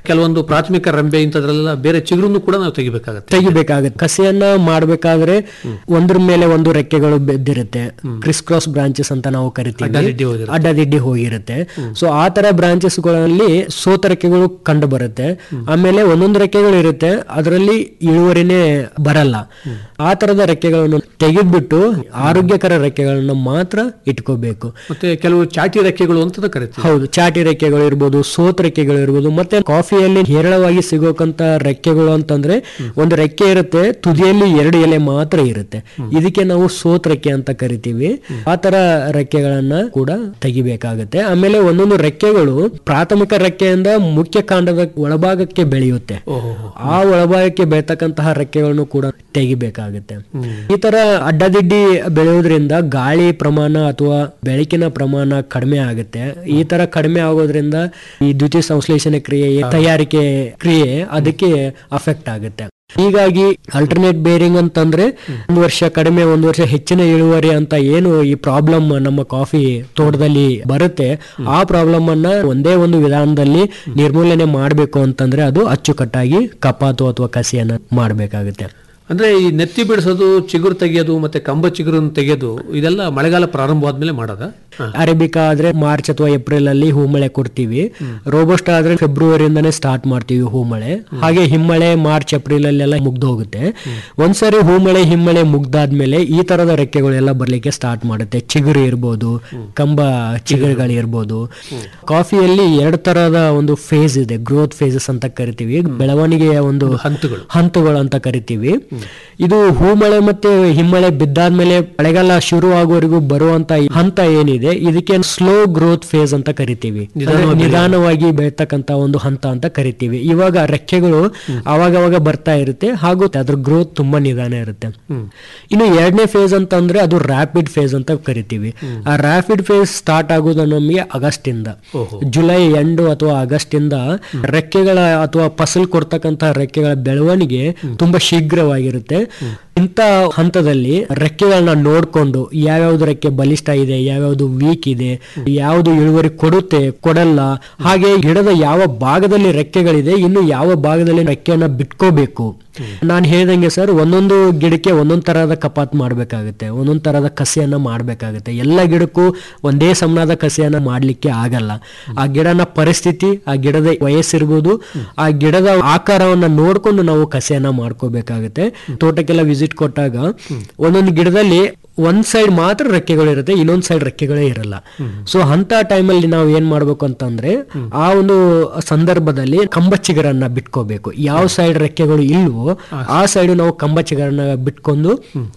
ಕೆಲವೊಂದು ಪ್ರಾಥಮಿಕ ರಂಬೆ ಇಂಥದ್ರೆಲ್ಲ ಬೇರೆ ಚಿಗುರನ್ನು ಕೂಡ ನಾವು ತೆಗಿಬೇಕಾಗತ್ತೆ ತೆಗಿಬೇಕಾಗುತ್ತೆ ಕಸಿಯನ್ನ ಮಾಡ್ಬೇಕಾದ್ರೆ ಒಂದ್ರ ಮೇಲೆ ಒಂದು ರೆಕ್ಕೆಗಳು ಬೆದ್ದಿರುತ್ತೆ ಕ್ರಿಸ್ ಕ್ರಾಸ್ ಬ್ರಾಂಚಸ್ ಅಂತ ನಾವು ಕರಿತೀವಿ ಅಡ್ಡದಿಡ್ಡಿ ಹೋಗಿರುತ್ತೆ. ಅಡ್ಡದಿಡ್ಡಿ ಹೋಗಿರುತ್ತೆ ಸೊ ಆ ತರ ಬ್ರಾಂಚಸ್ ಗಳಲ್ಲಿ ಸೋತ ರೆಕ್ಕೆಗಳು ಕಂಡು ಬರುತ್ತೆ ಆಮೇಲೆ ಒಂದೊಂದು ರೆಕ್ಕೆಗಳು ಇರುತ್ತೆ ಅದರಲ್ಲಿ ಇಳುವರಿನೇ ಬರಲ್ಲ ಆ ತರದ ರೆಕ್ಕೆಗಳನ್ನು ತೆಗೆದ್ಬಿಟ್ಟು ಆರೋಗ್ಯಕರ ರೆಕ್ಕೆಗಳನ್ನ ಮಾತ್ರ ಇಟ್ಕೋಬೇಕು ಮತ್ತೆ ಕೆಲವು ಚಾಟಿ ರೆಕ್ಕೆಗಳು ಅಂತ ಕರಿತೀವಿ ಹೌದು ಚಾಟಿ ರೆಕ್ಕೆಗಳು ಇರ್ಬೋದು ಸೋತ್ ರೆಕ್ಕೆಗಳು ಇರ್ಬೋದು ಮತ್ತೆ ಕಾಫಿಯಲ್ಲಿ ಹೇರಳವಾಗಿ ಸಿಗೋಕಂತ ರೆಕ್ಕೆಗಳು ಅಂತಂದ್ರೆ ಒಂದು ರೆಕ್ಕೆ ಇರುತ್ತೆ ತುದಿಯಲ್ಲಿ ಎರಡು ಎಲೆ ಮಾತ್ರ ಇರುತ್ತೆ ಇದಕ್ಕೆ ನಾವು ಸೋತ್ ರೆಕ್ಕೆ ಅಂತ ಕರಿತೀವಿ ಆ ತರ ರೆಕ್ಕೆಗಳನ್ನ ಕೂಡ ತೆಗಿಬೇಕಾಗತ್ತೆ ಆಮೇಲೆ ಒಂದೊಂದು ರೆಕ್ಕೆಗಳು ಪ್ರಾಥಮಿಕ ರೆಕ್ಕೆಯಿಂದ ಮುಖ್ಯ ಕಾಂಡದ ಒಳಭಾಗಕ್ಕೆ ಬೆಳೆಯುತ್ತೆ ಆ ಒಳಭಾಗಕ್ಕೆ ಬೆಳ್ತಕ್ಕಂತಹ ರೆಕ್ಕೆಗಳನ್ನು ಕೂಡ ತೆಗಿಬೇಕಾಗುತ್ತೆ ಈ ತರ ಅಡ್ಡದಿಡ್ಡಿ ಬೆಳೆಯೋದ್ರಿಂದ ಗಾಳಿ ಪ್ರಮಾಣ ಅಥವಾ ಬೆಳಕಿನ ಪ್ರಮಾಣ ಕಡಿಮೆ ಆಗುತ್ತೆ ಈ ತರ ಕಡಿಮೆ ಆಗೋದ್ರಿಂದ ಈ ದ್ವಿತೀಯ ಸಂಶ್ಲೇಷಣೆ ಕ್ರಿಯೆ ತಯಾರಿಕೆ ಕ್ರಿಯೆ ಅದಕ್ಕೆ ಅಫೆಕ್ಟ್ ಆಗುತ್ತೆ ಹೀಗಾಗಿ ಅಲ್ಟರ್ನೇಟ್ ಬೇರಿಂಗ್ ಅಂತಂದ್ರೆ ಒಂದು ವರ್ಷ ಕಡಿಮೆ ಒಂದು ವರ್ಷ ಹೆಚ್ಚಿನ ಇಳುವರಿ ಅಂತ ಏನು ಈ ಪ್ರಾಬ್ಲಮ್ ನಮ್ಮ ಕಾಫಿ ತೋಟದಲ್ಲಿ ಬರುತ್ತೆ ಆ ಪ್ರಾಬ್ಲಮ್ ಅನ್ನ ಒಂದೇ ಒಂದು ವಿಧಾನದಲ್ಲಿ ನಿರ್ಮೂಲನೆ ಮಾಡಬೇಕು ಅಂತಂದ್ರೆ ಅದು ಅಚ್ಚುಕಟ್ಟಾಗಿ ಕಪಾತು ಅಥವಾ ಕಸಿಯನ್ನ ಮಾಡಬೇಕಾಗುತ್ತೆ ಅಂದ್ರೆ ಈ ನೆತ್ತಿ ಬಿಡಿಸೋದು ಚಿಗುರು ತೆಗೆಯೋದು ಮತ್ತೆ ಕಂಬ ಚಿಗುರನ್ನು ತೆಗೆಯೋದು ಇದೆಲ್ಲ ಮಳೆಗಾಲ ಪ್ರಾರಂಭವಾದ್ಮೇಲೆ ಮಾಡೋದ ಅರೇಬಿಕಾ ಆದ್ರೆ ಮಾರ್ಚ್ ಅಥವಾ ಏಪ್ರಿಲ್ ಅಲ್ಲಿ ಹೂಮಳೆ ಕೊಡ್ತೀವಿ ರೋಬೋಸ್ಟ್ ಆದ್ರೆ ಫೆಬ್ರವರಿಯಿಂದಾನೇ ಸ್ಟಾರ್ಟ್ ಮಾಡ್ತೀವಿ ಹೂಮಳೆ ಹಾಗೆ ಹಿಮ್ಮಳೆ ಮಾರ್ಚ್ ಏಪ್ರಿಲ್ ಅಲ್ಲೆಲ್ಲ ಮುಗ್ದು ಹೋಗುತ್ತೆ ಒಂದ್ಸರಿ ಹೂಮಳೆ ಹಿಮ್ಮಳೆ ಮುಗ್ದಾದ್ಮೇಲೆ ಈ ತರದ ರೆಕ್ಕೆಗಳೆಲ್ಲ ಬರ್ಲಿಕ್ಕೆ ಸ್ಟಾರ್ಟ್ ಮಾಡುತ್ತೆ ಚಿಗುರು ಇರ್ಬೋದು ಕಂಬ ಚಿಗುರುಗಳು ಇರ್ಬೋದು ಕಾಫಿಯಲ್ಲಿ ಎರಡು ತರದ ಒಂದು ಫೇಸ್ ಇದೆ ಗ್ರೋತ್ ಫೇಸಸ್ ಅಂತ ಕರಿತೀವಿ ಬೆಳವಣಿಗೆಯ ಒಂದು ಹಂತಗಳು ಹಂತಗಳು ಅಂತ ಕರಿತೀವಿ ಇದು ಹೂಮಳೆ ಮತ್ತೆ ಹಿಮ್ಮಳೆ ಬಿದ್ದಾದ್ಮೇಲೆ ಮಳೆಗಾಲ ಶುರು ಆಗುವವರೆಗೂ ಬರುವಂತ ಈ ಹಂತ ಏನಿದೆ ಇದಕ್ಕೆ ಸ್ಲೋ ಗ್ರೋತ್ ಫೇಸ್ ಅಂತ ಕರಿತೀವಿ ಅಂದ್ರೆ ನಿಧಾನವಾಗಿ ಬೆಳ್ತಕ್ಕಂತ ಒಂದು ಹಂತ ಅಂತ ಕರಿತೀವಿ ಇವಾಗ ರೆಕ್ಕೆಗಳು ಅವಾಗವಾಗ ಬರ್ತಾ ಇರುತ್ತೆ ಹಾಗೂ ಅದ್ರ ಗ್ರೋತ್ ತುಂಬಾ ನಿಧಾನ ಇರುತ್ತೆ ಇನ್ನು ಎರಡನೇ ಫೇಸ್ ಅಂತ ಅಂದ್ರೆ ಅದು ರ್ಯಾಪಿಡ್ ಫೇಸ್ ಅಂತ ಕರಿತೀವಿ ಆ ರ್ಯಾಪಿಡ್ ಫೇಸ್ ಸ್ಟಾರ್ಟ್ ಆಗೋದು ನಮಗೆ ಆಗಸ್ಟ್ ಇಂದ ಜುಲೈ ಎಂಡು ಅಥವಾ ಆಗಸ್ಟ್ ಇಂದ ರೆಕ್ಕೆಗಳ ಅಥವಾ ಫಸಲ್ ಕೊಡ್ತಕ್ಕಂತ ರೆಕ್ಕೆಗಳ ಬೆಳವಣಿಗೆ ತುಂಬಾ ಶೀಘ್ರವಾಗಿರುತ್ತೆ ಇಂಥ ಹಂತದಲ್ಲಿ ರೆಕ್ಕೆಗಳನ್ನ ನೋಡ್ಕೊಂಡು ಯಾವ್ಯಾವ್ದು ರೆಕ್ಕೆ ಬಲಿಷ್ಠ ಇದೆ ಯಾವ್ಯಾವ್ದು ವೀಕ್ ಇದೆ ಯಾವ್ದು ಇಳುವರಿ ಕೊಡುತ್ತೆ ಕೊಡಲ್ಲ ಹಾಗೆ ಗಿಡದ ಯಾವ ಭಾಗದಲ್ಲಿ ರೆಕ್ಕೆಗಳಿದೆ ಇನ್ನು ಯಾವ ಭಾಗದಲ್ಲಿ ರೆಕ್ಕೆಯನ್ನ ಬಿಟ್ಕೋಬೇಕು ನಾನು ಹೇಳ್ದಂಗೆ ಸರ್ ಒಂದೊಂದು ಗಿಡಕ್ಕೆ ಒಂದೊಂದ್ ತರಹದ ಕಪಾತ್ ಮಾಡ್ಬೇಕಾಗುತ್ತೆ ಒಂದೊಂದ್ ತರಹದ ಕಸಿಯನ್ನ ಮಾಡ್ಬೇಕಾಗುತ್ತೆ ಎಲ್ಲ ಗಿಡಕ್ಕೂ ಒಂದೇ ಸಮನಾದ ಕಸಿಯನ್ನ ಮಾಡ್ಲಿಕ್ಕೆ ಆಗಲ್ಲ ಆ ಗಿಡನ ಪರಿಸ್ಥಿತಿ ಆ ಗಿಡದ ವಯಸ್ಸಿರ್ಬೋದು ಆ ಗಿಡದ ಆಕಾರವನ್ನ ನೋಡ್ಕೊಂಡು ನಾವು ಕಸಿಯನ್ನ ಮಾಡ್ಕೋಬೇಕಾಗುತ್ತೆ ತೋಟಕ್ಕೆಲ್ಲ ವಿಸಿಟ್ ಕೊಟ್ಟಾಗ ಒಂದೊಂದು ಗಿಡದಲ್ಲಿ ಒಂದ್ ಸೈಡ್ ಮಾತ್ರ ರೆಕ್ಕೆಗಳು ಇರುತ್ತೆ ಇನ್ನೊಂದ್ ಸೈಡ್ ರೆಕ್ಕೆಗಳೇ ಇರಲ್ಲ ಸೊ ಅಂತ ಟೈಮಲ್ಲಿ ನಾವು ಏನ್ ಮಾಡ್ಬೇಕು ಅಂತಂದ್ರೆ ಆ ಒಂದು ಸಂದರ್ಭದಲ್ಲಿ ಕಂಬ ಚಿಗರನ್ನ ಬಿಟ್ಕೋಬೇಕು ಯಾವ ಸೈಡ್ ರೆಕ್ಕೆಗಳು ಇಲ್ವೋ ಆ ಸೈಡ್ ನಾವು ಕಂಬ ಚಿಗರನ್ನ ಬಿಟ್ಕೊಂಡು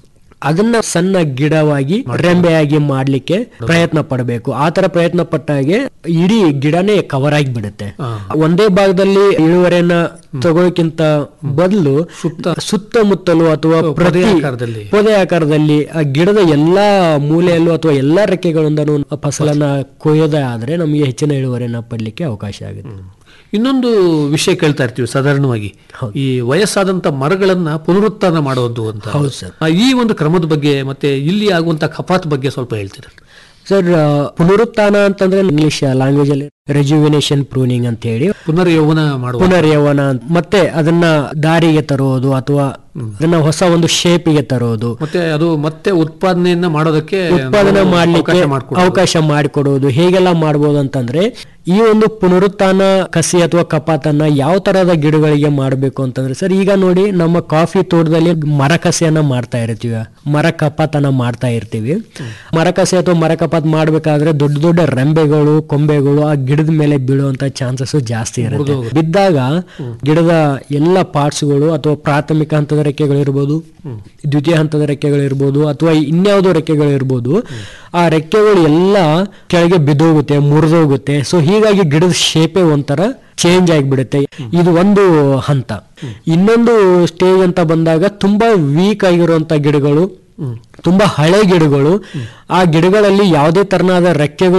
ಅದನ್ನ ಸಣ್ಣ ಗಿಡವಾಗಿ ರೆಂಬೆಯಾಗಿ ಮಾಡ್ಲಿಕ್ಕೆ ಪ್ರಯತ್ನ ಪಡಬೇಕು ಆ ತರ ಪ್ರಯತ್ನ ಪಟ್ಟಾಗೆ ಇಡೀ ಗಿಡನೇ ಕವರ್ ಆಗಿ ಬಿಡುತ್ತೆ ಒಂದೇ ಭಾಗದಲ್ಲಿ ಇಳುವರಿಯನ್ನ ತಗೊಳಕ್ಕಿಂತ ಬದಲು ಸುತ್ತಮುತ್ತಲು ಅಥವಾ ಪ್ರತಿ ಆಕಾರದಲ್ಲಿ. ಪೊದೆ ಆಕಾರದಲ್ಲಿ ಆ ಗಿಡದ ಎಲ್ಲಾ ಮೂಲೆಯಲ್ಲೂ ಅಥವಾ ಎಲ್ಲಾ ರೆಕ್ಕೆಗಳಿಂದನೂ ಫಸಲನ್ನ ಕೊಯ್ಯೋದೇ ಆದ್ರೆ ನಮಗೆ ಹೆಚ್ಚಿನ ಇಳುವರಿಯನ್ನ ಪಡ್ಲಿಕ್ಕೆ ಅವಕಾಶ ಆಗುತ್ತೆ ಇನ್ನೊಂದು ವಿಷಯ ಕೇಳ್ತಾ ಇರ್ತೀವಿ ಸಾಧಾರಣವಾಗಿ ಈ ವಯಸ್ಸಾದಂತ ಮರಗಳನ್ನ ಪುನರುತ್ಥಾನ ಮಾಡೋದು ಅಂತ ಹೌದು ಸರ್. ಆ, ಈ ಒಂದು ಕ್ರಮದ ಬಗ್ಗೆ ಮತ್ತೆ ಇಲ್ಲಿ ಆಗುವಂತ ಕಫಾತ್ ಬಗ್ಗೆ ಸ್ವಲ್ಪ ಹೇಳ್ತೀರಾ ಸರ್ ಆ, ಪುನರುತ್ಥಾನ ಅಂತಂದ್ರೆ ಇಂಗ್ಲಿಷ್ ಲ್ಯಾಂಗ್ವೇಜ್ ಅಲ್ಲಿ ರೆಜ್ಯುವಿನೇಷನ್ ಪ್ರೂನಿಂಗ್ ಅಂತ ಹೇಳಿ ಪುನರ್ ಯೌವನ ಮಾಡುವ ಪುನರ್ಯೌವನ ಮತ್ತೆ ಅದನ್ನ ದಾರಿಗೆ ತರೋದು ಅಥವಾ ಅದನ್ನ ಹೊಸ ಒಂದು ಶೇಪಿಗೆ ತರೋದು ಮತ್ತೆ ಅದು ಮತ್ತೆ ಉತ್ಪಾದನೆಯನ್ನ ಮಾಡೋದಕ್ಕೆ ಉತ್ಪಾದನೆ ನಾವು ಮಾಡ್ಲಿಕ್ಕೆ ಅವಕಾಶ ಮಾಡ್ಕೊಡೋದು. ಅವಕಾಶ ಮಾಡಿಕೊಡುವುದು ಹೇಗೆಲ್ಲ ಮಾಡ್ಬೋದು ಅಂತಂದ್ರೆ ಈ ಒಂದು ಪುನರುತ್ಥಾನ ಕಸಿ ಅಥವಾ ಕಪಾತನ್ನ ಯಾವ ತರಹದ ಗಿಡಗಳಿಗೆ ಮಾಡಬೇಕು ಅಂತಂದ್ರೆ ಸರ್ ಈಗ ನೋಡಿ ನಮ್ಮ ಕಾಫಿ ತೋಟದಲ್ಲಿ ಮರ ಕಸಿಯನ್ನ ಮಾಡ್ತಾ ಇರ್ತೀವಿ ಮರ ಕಪಾತನ ಮಾಡ್ತಾ ಇರ್ತೀವಿ ಮರ ಕಸಿ ಅಥವಾ ಮರ ಕಪಾತ್ ಮಾಡ್ಬೇಕಾದ್ರೆ ದೊಡ್ಡ ದೊಡ್ಡ ರೆಂಬೆಗಳು ಕೊಂಬೆಗಳು ಆ ಗಿಡದ ಮೇಲೆ ಬೀಳುವಂತ ಚಾನ್ಸಸ್ ಜಾಸ್ತಿ ಇರುತ್ತೆ ಬಿದ್ದಾಗ ಗಿಡದ ಎಲ್ಲ ಪಾರ್ಟ್ಸ್ಗಳು ಅಥವಾ ಪ್ರಾಥಮಿಕ ಹಂತದ ರೆಕ್ಕೆಗಳಿರ್ಬೋದು ದ್ವಿತೀಯ ಹಂತದ ರೆಕ್ಕೆಗಳಿರ್ಬೋದು ಅಥವಾ ಇನ್ಯಾವುದೋ ರೆಕ್ಕೆಗಳಿರ್ಬೋದು ಆ ರೆಕ್ಕೆಗಳು ಎಲ್ಲ ಕೆಳಗೆ ಬಿದ್ದೋಗುತ್ತೆ ಮುರಿದೋಗುತ್ತೆ ಸೊ ಹೀಗಾಗಿ ಗಿಡದ ಶೇಪೇ ಒಂಥರ ಚೇಂಜ್ ಆಗಿಬಿಡುತ್ತೆ ಇದು ಒಂದು ಹಂತ ಇನ್ನೊಂದು ಸ್ಟೇಜ್ ಅಂತ ಬಂದಾಗ ತುಂಬಾ ವೀಕ್ ಆಗಿರುವಂತ ಗಿಡಗಳು ತುಂಬಾ ಹಳೆ ಗಿಡಗಳು ಆ ಗಿಡಗಳಲ್ಲಿ ಯಾವುದೇ ತರನಾದ ರೆಕ್ಕೆಗಳು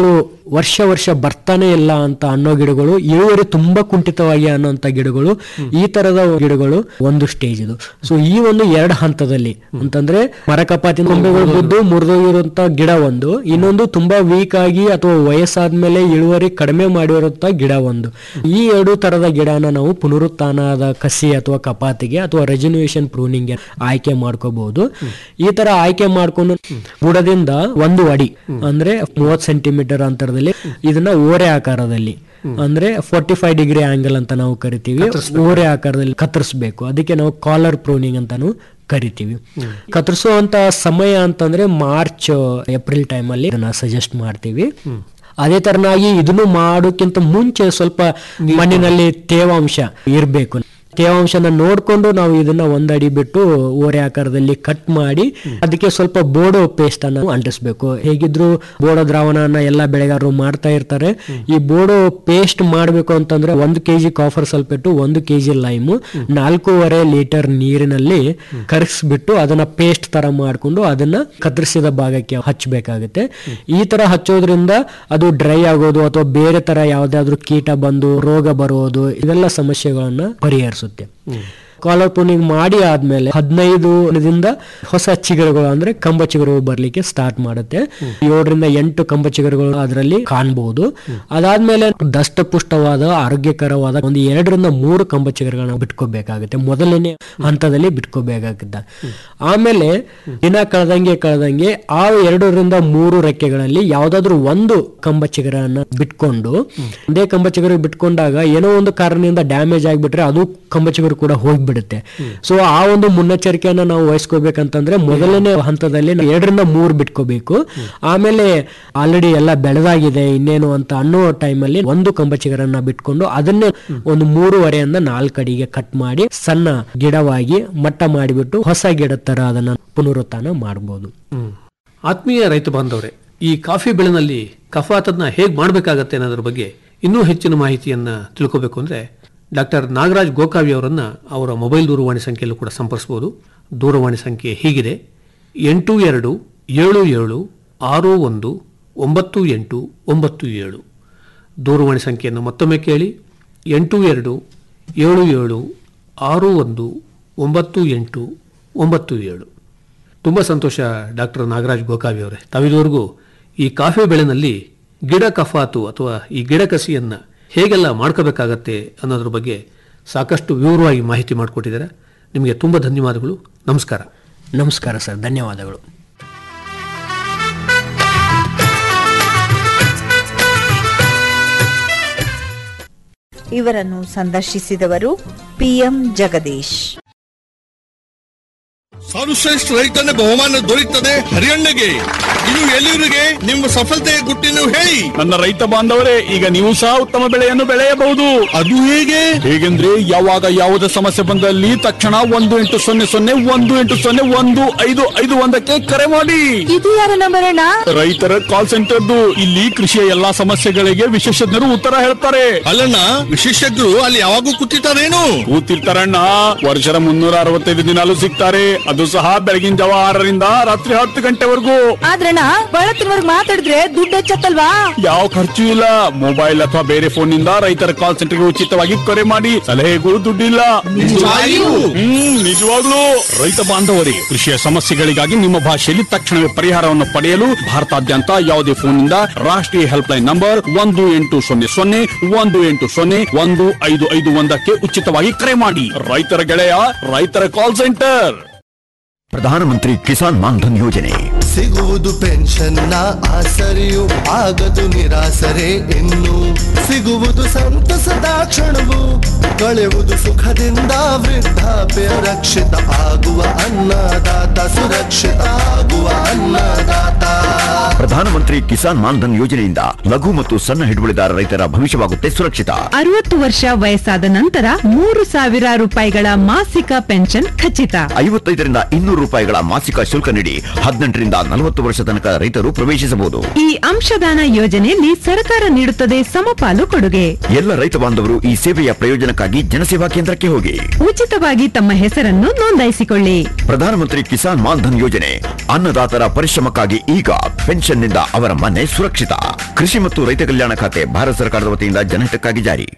ವರ್ಷ ವರ್ಷ ಬರ್ತಾನೆ ಇಲ್ಲ ಅಂತ ಅನ್ನೋ ಗಿಡಗಳು ಇಳುವರಿ ತುಂಬಾ ಕುಂಠಿತವಾಗಿ ಅನ್ನೋಂತ ಗಿಡಗಳು ಈ ತರದ ಗಿಡಗಳು ಒಂದು ಸ್ಟೇಜ್ ಇದು ಸೊ ಈ ಒಂದು ಎರಡು ಹಂತದಲ್ಲಿ ಅಂತಂದ್ರೆ ಮರಕಪಾತಿ ಕೊಂಬೆಗಳು ಬಿದ್ದು ಮುರಿದೋಗಿರುವಂತ ಗಿಡ ಒಂದು ಇನ್ನೊಂದು ತುಂಬಾ ವೀಕ್ ಆಗಿ ಅಥವಾ ವಯಸ್ಸಾದ್ಮೇಲೆ ಇಳುವರಿ ಕಡಿಮೆ ಮಾಡಿರುವಂತ ಗಿಡ ಒಂದು ಈ ಎರಡು ತರದ ಗಿಡನ ನಾವು ಪುನರುತ್ಥಾನದ ಕಸಿ ಅಥವಾ ಕಪಾತಿಗೆ ಅಥವಾ ರೆಜನ್ಯೂಯೇಷನ್ ಪ್ರೂನಿಂಗ್ ಆಯ್ಕೆ ಮಾಡ್ಕೋಬಹುದು ಈ ತರ ಆಯ್ಕೆ ಮಾಡ್ಕೊಂಡು ಬುಡದಿಂದ ಒಂದು ಅಡಿ ಅಂದ್ರೆ ಮೂವತ್ ಸೆಂಟಿಮೀಟರ್ ಅಂತರದಲ್ಲಿ ಇದನ್ನ ಓರೆ ಆಕಾರದಲ್ಲಿ ಅಂದ್ರೆ ಫೋರ್ಟಿ ಫೈವ್ ಡಿಗ್ರಿ ಆಂಗಲ್ ಅಂತ ನಾವು ಕರಿತೀವಿ ಓರೆ ಆಕಾರದಲ್ಲಿ ಕತ್ತರಿಸಬೇಕು ಅದಕ್ಕೆ ನಾವು ಕಾಲರ್ ಪ್ರೂನಿಂಗ್ ಅಂತಾನು ಕರಿತೀವಿ ಕತ್ತರಿಸುವಂತ ಸಮಯ ಅಂತಂದ್ರೆ ಮಾರ್ಚ್ ಏಪ್ರಿಲ್ ಟೈಮ್ ಅಲ್ಲಿ ಇದನ್ನ ಸಜೆಸ್ಟ್ ಮಾಡ್ತೀವಿ ಅದೇ ತರನಾಗಿ ಇದನ್ನು ಮಾಡೋಕ್ಕಿಂತ ಮುಂಚೆ ಸ್ವಲ್ಪ ಮಣ್ಣಿನಲ್ಲಿ ತೇವಾಂಶ ಇರಬೇಕು ತೇವಾಂಶನ ನೋಡ್ಕೊಂಡು ನಾವು ಇದನ್ನ ಒಂದಡಿ ಬಿಟ್ಟು ಓರೆ ಆಕಾರದಲ್ಲಿ ಕಟ್ ಮಾಡಿ ಅದಕ್ಕೆ ಸ್ವಲ್ಪ ಬೋಡೋ ಪೇಸ್ಟ್ ಅನ್ನ ಅಂಟಿಸ್ಬೇಕು ಹೇಗಿದ್ರು ಬೋಡೋ ದ್ರಾವಣನ ಎಲ್ಲ ಬೆಳೆಗಾರರು ಮಾಡ್ತಾ ಇರ್ತಾರೆ ಈ ಬೋಡೋ ಪೇಸ್ಟ್ ಮಾಡಬೇಕು ಅಂತಂದ್ರೆ ಒಂದು ಕೆಜಿ ಕಾಫರ್ ಸಲ್ಪೇಟು ಒಂದು ಕೆಜಿ ಲೈಮು ನಾಲ್ಕೂವರೆ ಲೀಟರ್ ನೀರಿನಲ್ಲಿ ಕರಗಿಸ್ಬಿಟ್ಟು ಅದನ್ನ ಪೇಸ್ಟ್ ತರ ಮಾಡ್ಕೊಂಡು ಅದನ್ನ ಕತ್ತರಿಸಿದ ಭಾಗಕ್ಕೆ ಹಚ್ಚಬೇಕಾಗುತ್ತೆ ಈ ತರ ಹಚ್ಚೋದ್ರಿಂದ ಅದು ಡ್ರೈ ಆಗೋದು ಅಥವಾ ಬೇರೆ ತರ ಯಾವ್ದಾದ್ರು ಕೀಟ ಬಂದು ರೋಗ ಬರೋದು ಇವೆಲ್ಲ ಸಮಸ್ಯೆಗಳನ್ನ ಪರಿಹರಿಸುತ್ತೆ ಕಾಲರ್ ಪ್ರೂನಿಂಗ್ ಮಾಡಿ ಆದ್ಮೇಲೆ ಹದಿನೈದು ದಿನದಿಂದ ಹೊಸ ಚಿಗುರುಗಳು ಅಂದ್ರೆ ಕಂಬ ಚಿಗುರುಗಳು ಬರ್ಲಿಕ್ಕೆ ಸ್ಟಾರ್ಟ್ ಮಾಡುತ್ತೆ ಏಳರಿಂದ ಎಂಟು ಕಂಬ ಚಿಗುರುಗಳು ಅದರಲ್ಲಿ ಕಾಣಬಹುದು ಅದಾದ್ಮೇಲೆ ದಷ್ಟಪುಷ್ಟವಾದ ಆರೋಗ್ಯಕರವಾದ ಒಂದು ಎರಡರಿಂದ ಮೂರು ಕಂಬ ಚಿಗುರುಗಳನ್ನ ಬಿಟ್ಕೋಬೇಕಾಗುತ್ತೆ ಮೊದಲನೇ ಹಂತದಲ್ಲಿ ಬಿಟ್ಕೋಬೇಕಾಗುತ್ತೆ ಆಮೇಲೆ ದಿನ ಕಳೆದಂಗೆ ಕಳೆದಂಗೆ ಆ ಎರಡರಿಂದ ಮೂರು ರೆಕ್ಕೆಗಳಲ್ಲಿ ಯಾವ್ದಾದ್ರು ಒಂದು ಕಂಬ ಚಿಗುರನ್ನ ಬಿಟ್ಕೊಂಡು ಒಂದೇ ಕಂಬ ಚಿಗುರು ಬಿಟ್ಕೊಂಡಾಗ ಏನೋ ಒಂದು ಕಾರಣದಿಂದ ಡ್ಯಾಮೇಜ್ ಆಗಿಬಿಟ್ರೆ ಅದು ಕಂಬ ಚಿಗುರು ಕೂಡ ಹೋಗ್ಬಿಡುತ್ತೆ ಸೊ ಆ ಒಂದು ಮುನ್ನೆಚ್ಚರಿಕೆಯನ್ನ ನಾವು ವಹಿಸ್ಕೋಬೇಕಂತಂದ್ರೆ ಮೊದಲನೇ ಹಂತದಲ್ಲಿ ನಾವು ಎರಡರಿಂದ ಮೂರು ಬಿಟ್ಕೋಬೇಕು ಆಮೇಲೆ ಆಲ್ರೆಡಿ ಎಲ್ಲ ಬೆಳೆದಾಗಿದೆ ಇನ್ನೇನು ಅಂತ ಅನ್ನೋ ಟೈಮಲ್ಲಿ ಒಂದು ಕಂಬ ಚಿಗುರನ್ನ ಬಿಟ್ಕೊಂಡು ಅದನ್ನೇ ಒಂದು ಮೂರುವರೆಯಿಂದ ನಾಲ್ಕು ಅಡಿಗೆ ಕಟ್ ಮಾಡಿ ಸಣ್ಣ ಗಿಡವಾಗಿ ಮಟ್ಟ ಮಾಡಿಬಿಟ್ಟು ಹೊಸ ಗಿಡದ ತರ ಅದನ್ನ ಪುನರುತ್ಥಾನ ಮಾಡಬಹುದು ಆತ್ಮೀಯ ರೈತ ಬಾಂಧವರೇ ಈ ಕಾಫಿ ಬೆಳೆನಲ್ಲಿ ಕಫಾತನ್ನ ಹೇಗೆ ಮಾಡಬೇಕಾಗತ್ತೆ ಅನ್ನೋದ್ರ ಬಗ್ಗೆ ಇನ್ನೂ ಹೆಚ್ಚಿನ ಮಾಹಿತಿಯನ್ನ ತಿಳ್ಕೋಬೇಕು ಅಂದ್ರೆ ಡಾಕ್ಟರ್ ನಾಗರಾಜ್ ಗೋಕಾವಿ ಅವರನ್ನ ಅವರ ಮೊಬೈಲ್ ದೂರವಾಣಿ ಸಂಖ್ಯೆಯಲ್ಲೂ ಕೂಡ ಸಂಪರ್ಸಬಹುದು ದೂರವಾಣಿ ಸಂಖ್ಯೆ ಹೀಗಿದೆ ಎಂಟು ಎರಡು ಏಳು ಏಳು ಆರು ಒಂದು ಒಂಬತ್ತು ಎಂಟು ಒಂಬತ್ತು ಏಳು ದೂರವಾಣಿ ಸಂಖ್ಯೆಯನ್ನು ಮತ್ತೊಮ್ಮೆ ಕೇಳಿ ಎಂಟು ಎರಡು ಏಳು ಏಳು ಆರು ಒಂದು ಒಂಬತ್ತು ಎಂಟು ಒಂಬತ್ತು ಏಳು ತುಂಬ ಸಂತೋಷ ಡಾಕ್ಟರ್ ನಾಗರಾಜ್ ಗೋಕಾವಿ ಅವರೇ ತಾವಿದುವರೆಗೂ ಈ ಕಾಫಿ ಬೆಳೆನಲ್ಲಿ ಗಿಡ ಕಫಾತು ಅಥವಾ ಈ ಗಿಡ ಕಸಿಯನ್ನ ಹೇಗೆಲ್ಲ ಮಾಡ್ಕೋಬೇಕಾಗತ್ತೆ ಅನ್ನೋದ್ರ ಬಗ್ಗೆ ಸಾಕಷ್ಟು ವಿವರವಾಗಿ ಮಾಹಿತಿ ಮಾಡಿಕೊಟ್ಟಿದ್ದಾರೆ ನಿಮಗೆ ತುಂಬ ಧನ್ಯವಾದಗಳು ನಮಸ್ಕಾರ ನಮಸ್ಕಾರ ಸರ್ ಧನ್ಯವಾದಗಳು ಇವರನ್ನು ಸಂದರ್ಶಿಸಿದವರು ಪಿಎಂ ಜಗದೀಶ್ ಸರ್ವಶ್ರೇಷ್ಠ ರೈತನ ಬಹುಮಾನ ದೊರೆಯುತ್ತದೆ ಹರಿಯಣ್ಣಗೆ ಇದು ಎಲ್ಲಿವರಿಗೆ ನಿಮ್ಮ ಸಫಲತೆಯ ಗುಟ್ಟಿನ ಹೇಳಿ ನನ್ನ ರೈತ ಬಾಂಧವರೇ ಈಗ ನೀವು ಸಹ ಉತ್ತಮ ಬೆಳೆಯನ್ನು ಬೆಳೆಯಬಹುದು ಅದು ಹೇಗೆ ಹೇಗೆಂದ್ರೆ ಯಾವಾಗ ಯಾವುದೇ ಸಮಸ್ಯೆ ಬಂದಲ್ಲಿ ತಕ್ಷಣ ಒಂದು ಎಂಟು ಸೊನ್ನೆ ಸೊನ್ನೆ ಒಂದು ಎಂಟು ಸೊನ್ನೆ ಒಂದು ಐದು ಐದು ಒಂದಕ್ಕೆ ಕರೆ ಮಾಡಿ ಇದು ಯಾರ ನಂಬರ್ ಅಣ್ಣ ರೈತರ ಕಾಲ್ ಸೆಂಟರ್ದು ಇಲ್ಲಿ ಕೃಷಿಯ ಎಲ್ಲಾ ಸಮಸ್ಯೆಗಳಿಗೆ ವಿಶೇಷಜ್ಞರು ಉತ್ತರ ಹೇಳ್ತಾರೆ ಅಲ್ಲಣ್ಣ ವಿಶೇಷಜ್ಞರು ಅಲ್ಲಿ ಯಾವಾಗೂ ಕೂತಿರ್ತಾರೇನು ಕೂತಿರ್ತಾರಣ್ಣ ವರ್ಷದ ಮುನ್ನೂರ ಅರವತ್ತೈದು ದಿನಾಲು ಸಿಗ್ತಾರೆ ಅದು ಸಹ ಬೆಳಗಿನ ಜಾವ ಆರರಿಂದ ರಾತ್ರಿ ಹತ್ತು ಗಂಟೆವರೆಗೂ ಆದ್ರಣ್ಣ ಬಳತ್ತಿನವರ್ಗ್ ಮಾತಾಡಿದ್ರೆ ದುಡ್ಡು ಹೆಚ್ಚತ್ತಲ್ವಾ ಯಾವ ಖರ್ಚು ಇಲ್ಲ ಮೊಬೈಲ್ ಅಥವಾ ಬೇರೆ ಫೋನ್ ನಿಂದ ರೈತರ ಕಾಲ್ ಸೆಂಟರ್ಗೆ ಉಚಿತವಾಗಿ ಕರೆ ಮಾಡಿ ಸಲಹೆಗಳು ದುಡ್ಡಿಲ್ಲ ನಿಜವಾಗಿಯೂ? ಹ್ಮ್ ನಿಜವಾಗ್ಲೂ ರೈತ ಬಾಂಧವರಿಗೆ ಕೃಷಿಯ ಸಮಸ್ಯೆಗಳಿಗಾಗಿ ನಿಮ್ಮ ಭಾಷೆಯಲ್ಲಿ ತಕ್ಷಣವೇ ಪರಿಹಾರವನ್ನು ಪಡೆಯಲು ಭಾರತಾದ್ಯಂತ ಯಾವುದೇ ಫೋನ್ನಿಂದ ರಾಷ್ಟ್ರೀಯ ಹೆಲ್ಪ್ ಲೈನ್ ನಂಬರ್ ಒಂದು ಎಂಟು ಸೊನ್ನೆ ಸೊನ್ನೆ ಒಂದು ಎಂಟು ಸೊನ್ನೆ ಒಂದು ಐದು ಐದು ಒಂದಕ್ಕೆ ಉಚಿತವಾಗಿ ಕರೆ ಮಾಡಿ ರೈತರ ಗೆಳೆಯ ರೈತರ ಕಾಲ್ ಸೆಂಟರ್ ಪ್ರಧಾನಮಂತ್ರಿ ಕಿಸಾನ್ ಮಾನ್ಧನ್ ಯೋಜನೆ ಸಿಗುವುದು ಪೆನ್ಷನ್ನ ಆಸರೆಯು ಆಗದು ನಿರಾಸರೆ ಇನ್ನು ಸಿಗುವುದು ಸಂತಸದ ಕ್ಷಣವು ಕಳೆಯುವುದು ಸುಖದಿಂದ ವೃದ್ಧಾಪ್ಯ ರಕ್ಷಿತ ಆಗುವ ಅನ್ನದಾತ ಸುರಕ್ಷಿತ ಆಗುವ ಅನ್ನದಾತ ಪ್ರಧಾನಮಂತ್ರಿ ಕಿಸಾನ್ ಮಾನ್ಧನ್ ಯೋಜನೆಯಿಂದ ಲಘು ಮತ್ತು ಸಣ್ಣ ಹಿಡುವಳಿದಾರ ರೈತರ ಭವಿಷ್ಯವಾಗುತ್ತೆ ಸುರಕ್ಷಿತ ಅರವತ್ತು ವರ್ಷ ವಯಸ್ಸಾದ ನಂತರ ಮೂರು ಸಾವಿರ ರೂಪಾಯಿಗಳ ಮಾಸಿಕ ಪೆನ್ಷನ್ ಖಚಿತ ಐವತ್ತೈದರಿಂದ ಇನ್ನೂರು ರೂಪಾಯಿಗಳ ಮಾಸಿಕ ಶುಲ್ಕ ನೀಡಿ ಹದಿನೆಂಟರಿಂದ ನಲವತ್ತು ವರ್ಷ ತನಕ ರೈತರು ಪ್ರವೇಶಿಸಬಹುದು ಈ ಅಂಶದಾನ ಯೋಜನೆಯಲ್ಲಿ ಸರ್ಕಾರ ನೀಡುತ್ತದೆ ಸಮಪಾಲು ಕೊಡುಗೆ ಎಲ್ಲ ರೈತ ಬಾಂಧವರು ಈ ಸೇವೆಯ ಪ್ರಯೋಜನಕ್ಕಾಗಿ ನೋಂದಣಿಗಾಗಿ ಜನಸೇವಾ ಕೇಂದ್ರಕ್ಕೆ ಹೋಗಿ ಉಚಿತವಾಗಿ ತಮ್ಮ ಹೆಸರನ್ನು ನೋಂದಾಯಿಸಿಕೊಳ್ಳಿ ಪ್ರಧಾನಮಂತ್ರಿ ಕಿಸಾನ್ ಮಾನ್ಧನ್ ಯೋಜನೆ ಅನ್ನದಾತರ ಪರಿಶ್ರಮಕ್ಕಾಗಿ ಈಗ ಪೆನ್ಷನ್ನಿಂದ ಅವರ ಮನೆ ಸುರಕ್ಷಿತ ಕೃಷಿ ಮತ್ತು ರೈತ ಕಲ್ಯಾಣ ಖಾತೆ ಭಾರತ ಸರ್ಕಾರದ ವತಿಯಿಂದ ಜನಹಿತಕ್ಕಾಗಿ ಜಾರಿ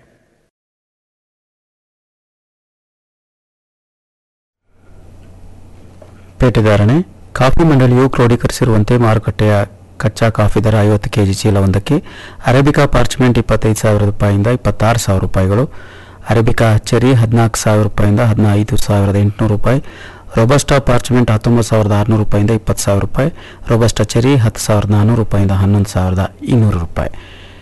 ಪೇಟೆದಾರಣೆ ಕಾಫಿ ಮಂಡಳಿಯು ಕ್ರೋಢೀಕರಿಸಿರುವಂತೆ ಮಾರುಕಟ್ಟೆಯ ಕಚ್ಚಾ ಕಾಫಿ ದರ ಐವತ್ತು ಕೆಜಿ ಚೀಲವೊಂದಕ್ಕೆ ಅರೇಬಿಕಾ ಪಾರ್ಚ್ಮೆಂಟ್ ಇಪ್ಪತ್ತೈದು ಸಾವಿರ ರೂಪಾಯಿಯಿಂದ ಇಪ್ಪತ್ತಾರು ಸಾವಿರ ರೂಪಾಯಿಗಳು ಅರೇಬಿಕಾ ಚೆರಿ ಹದಿನಾಲ್ಕು ಸಾವಿರ ರೂಪಾಯಿಂದ ಹದಿನೈದು ಸಾವಿರದ ಎಂಟುನೂರು ರೂಪಾಯಿ ರೊಬಸ್ಟಾ ಪಾರ್ಚ್ಮೆಂಟ್ ಹತ್ತೊಂಬತ್ತು ಸಾವಿರದ ಆರುನೂರು ರೂಪಾಯಿಂದ ಇಪ್ಪತ್ತು ಸಾವಿರ ರೂಪಾಯಿ ರೊಬಸ್ಟಾ ಚೆರಿ ಹತ್ತು ಸಾವಿರದ ನಾನ್ನೂರು ರೂಪಾಯಿಂದ ಹನ್ನೊಂದು ಸಾವಿರದ ಇನ್ನೂರು ರೂಪಾಯಿ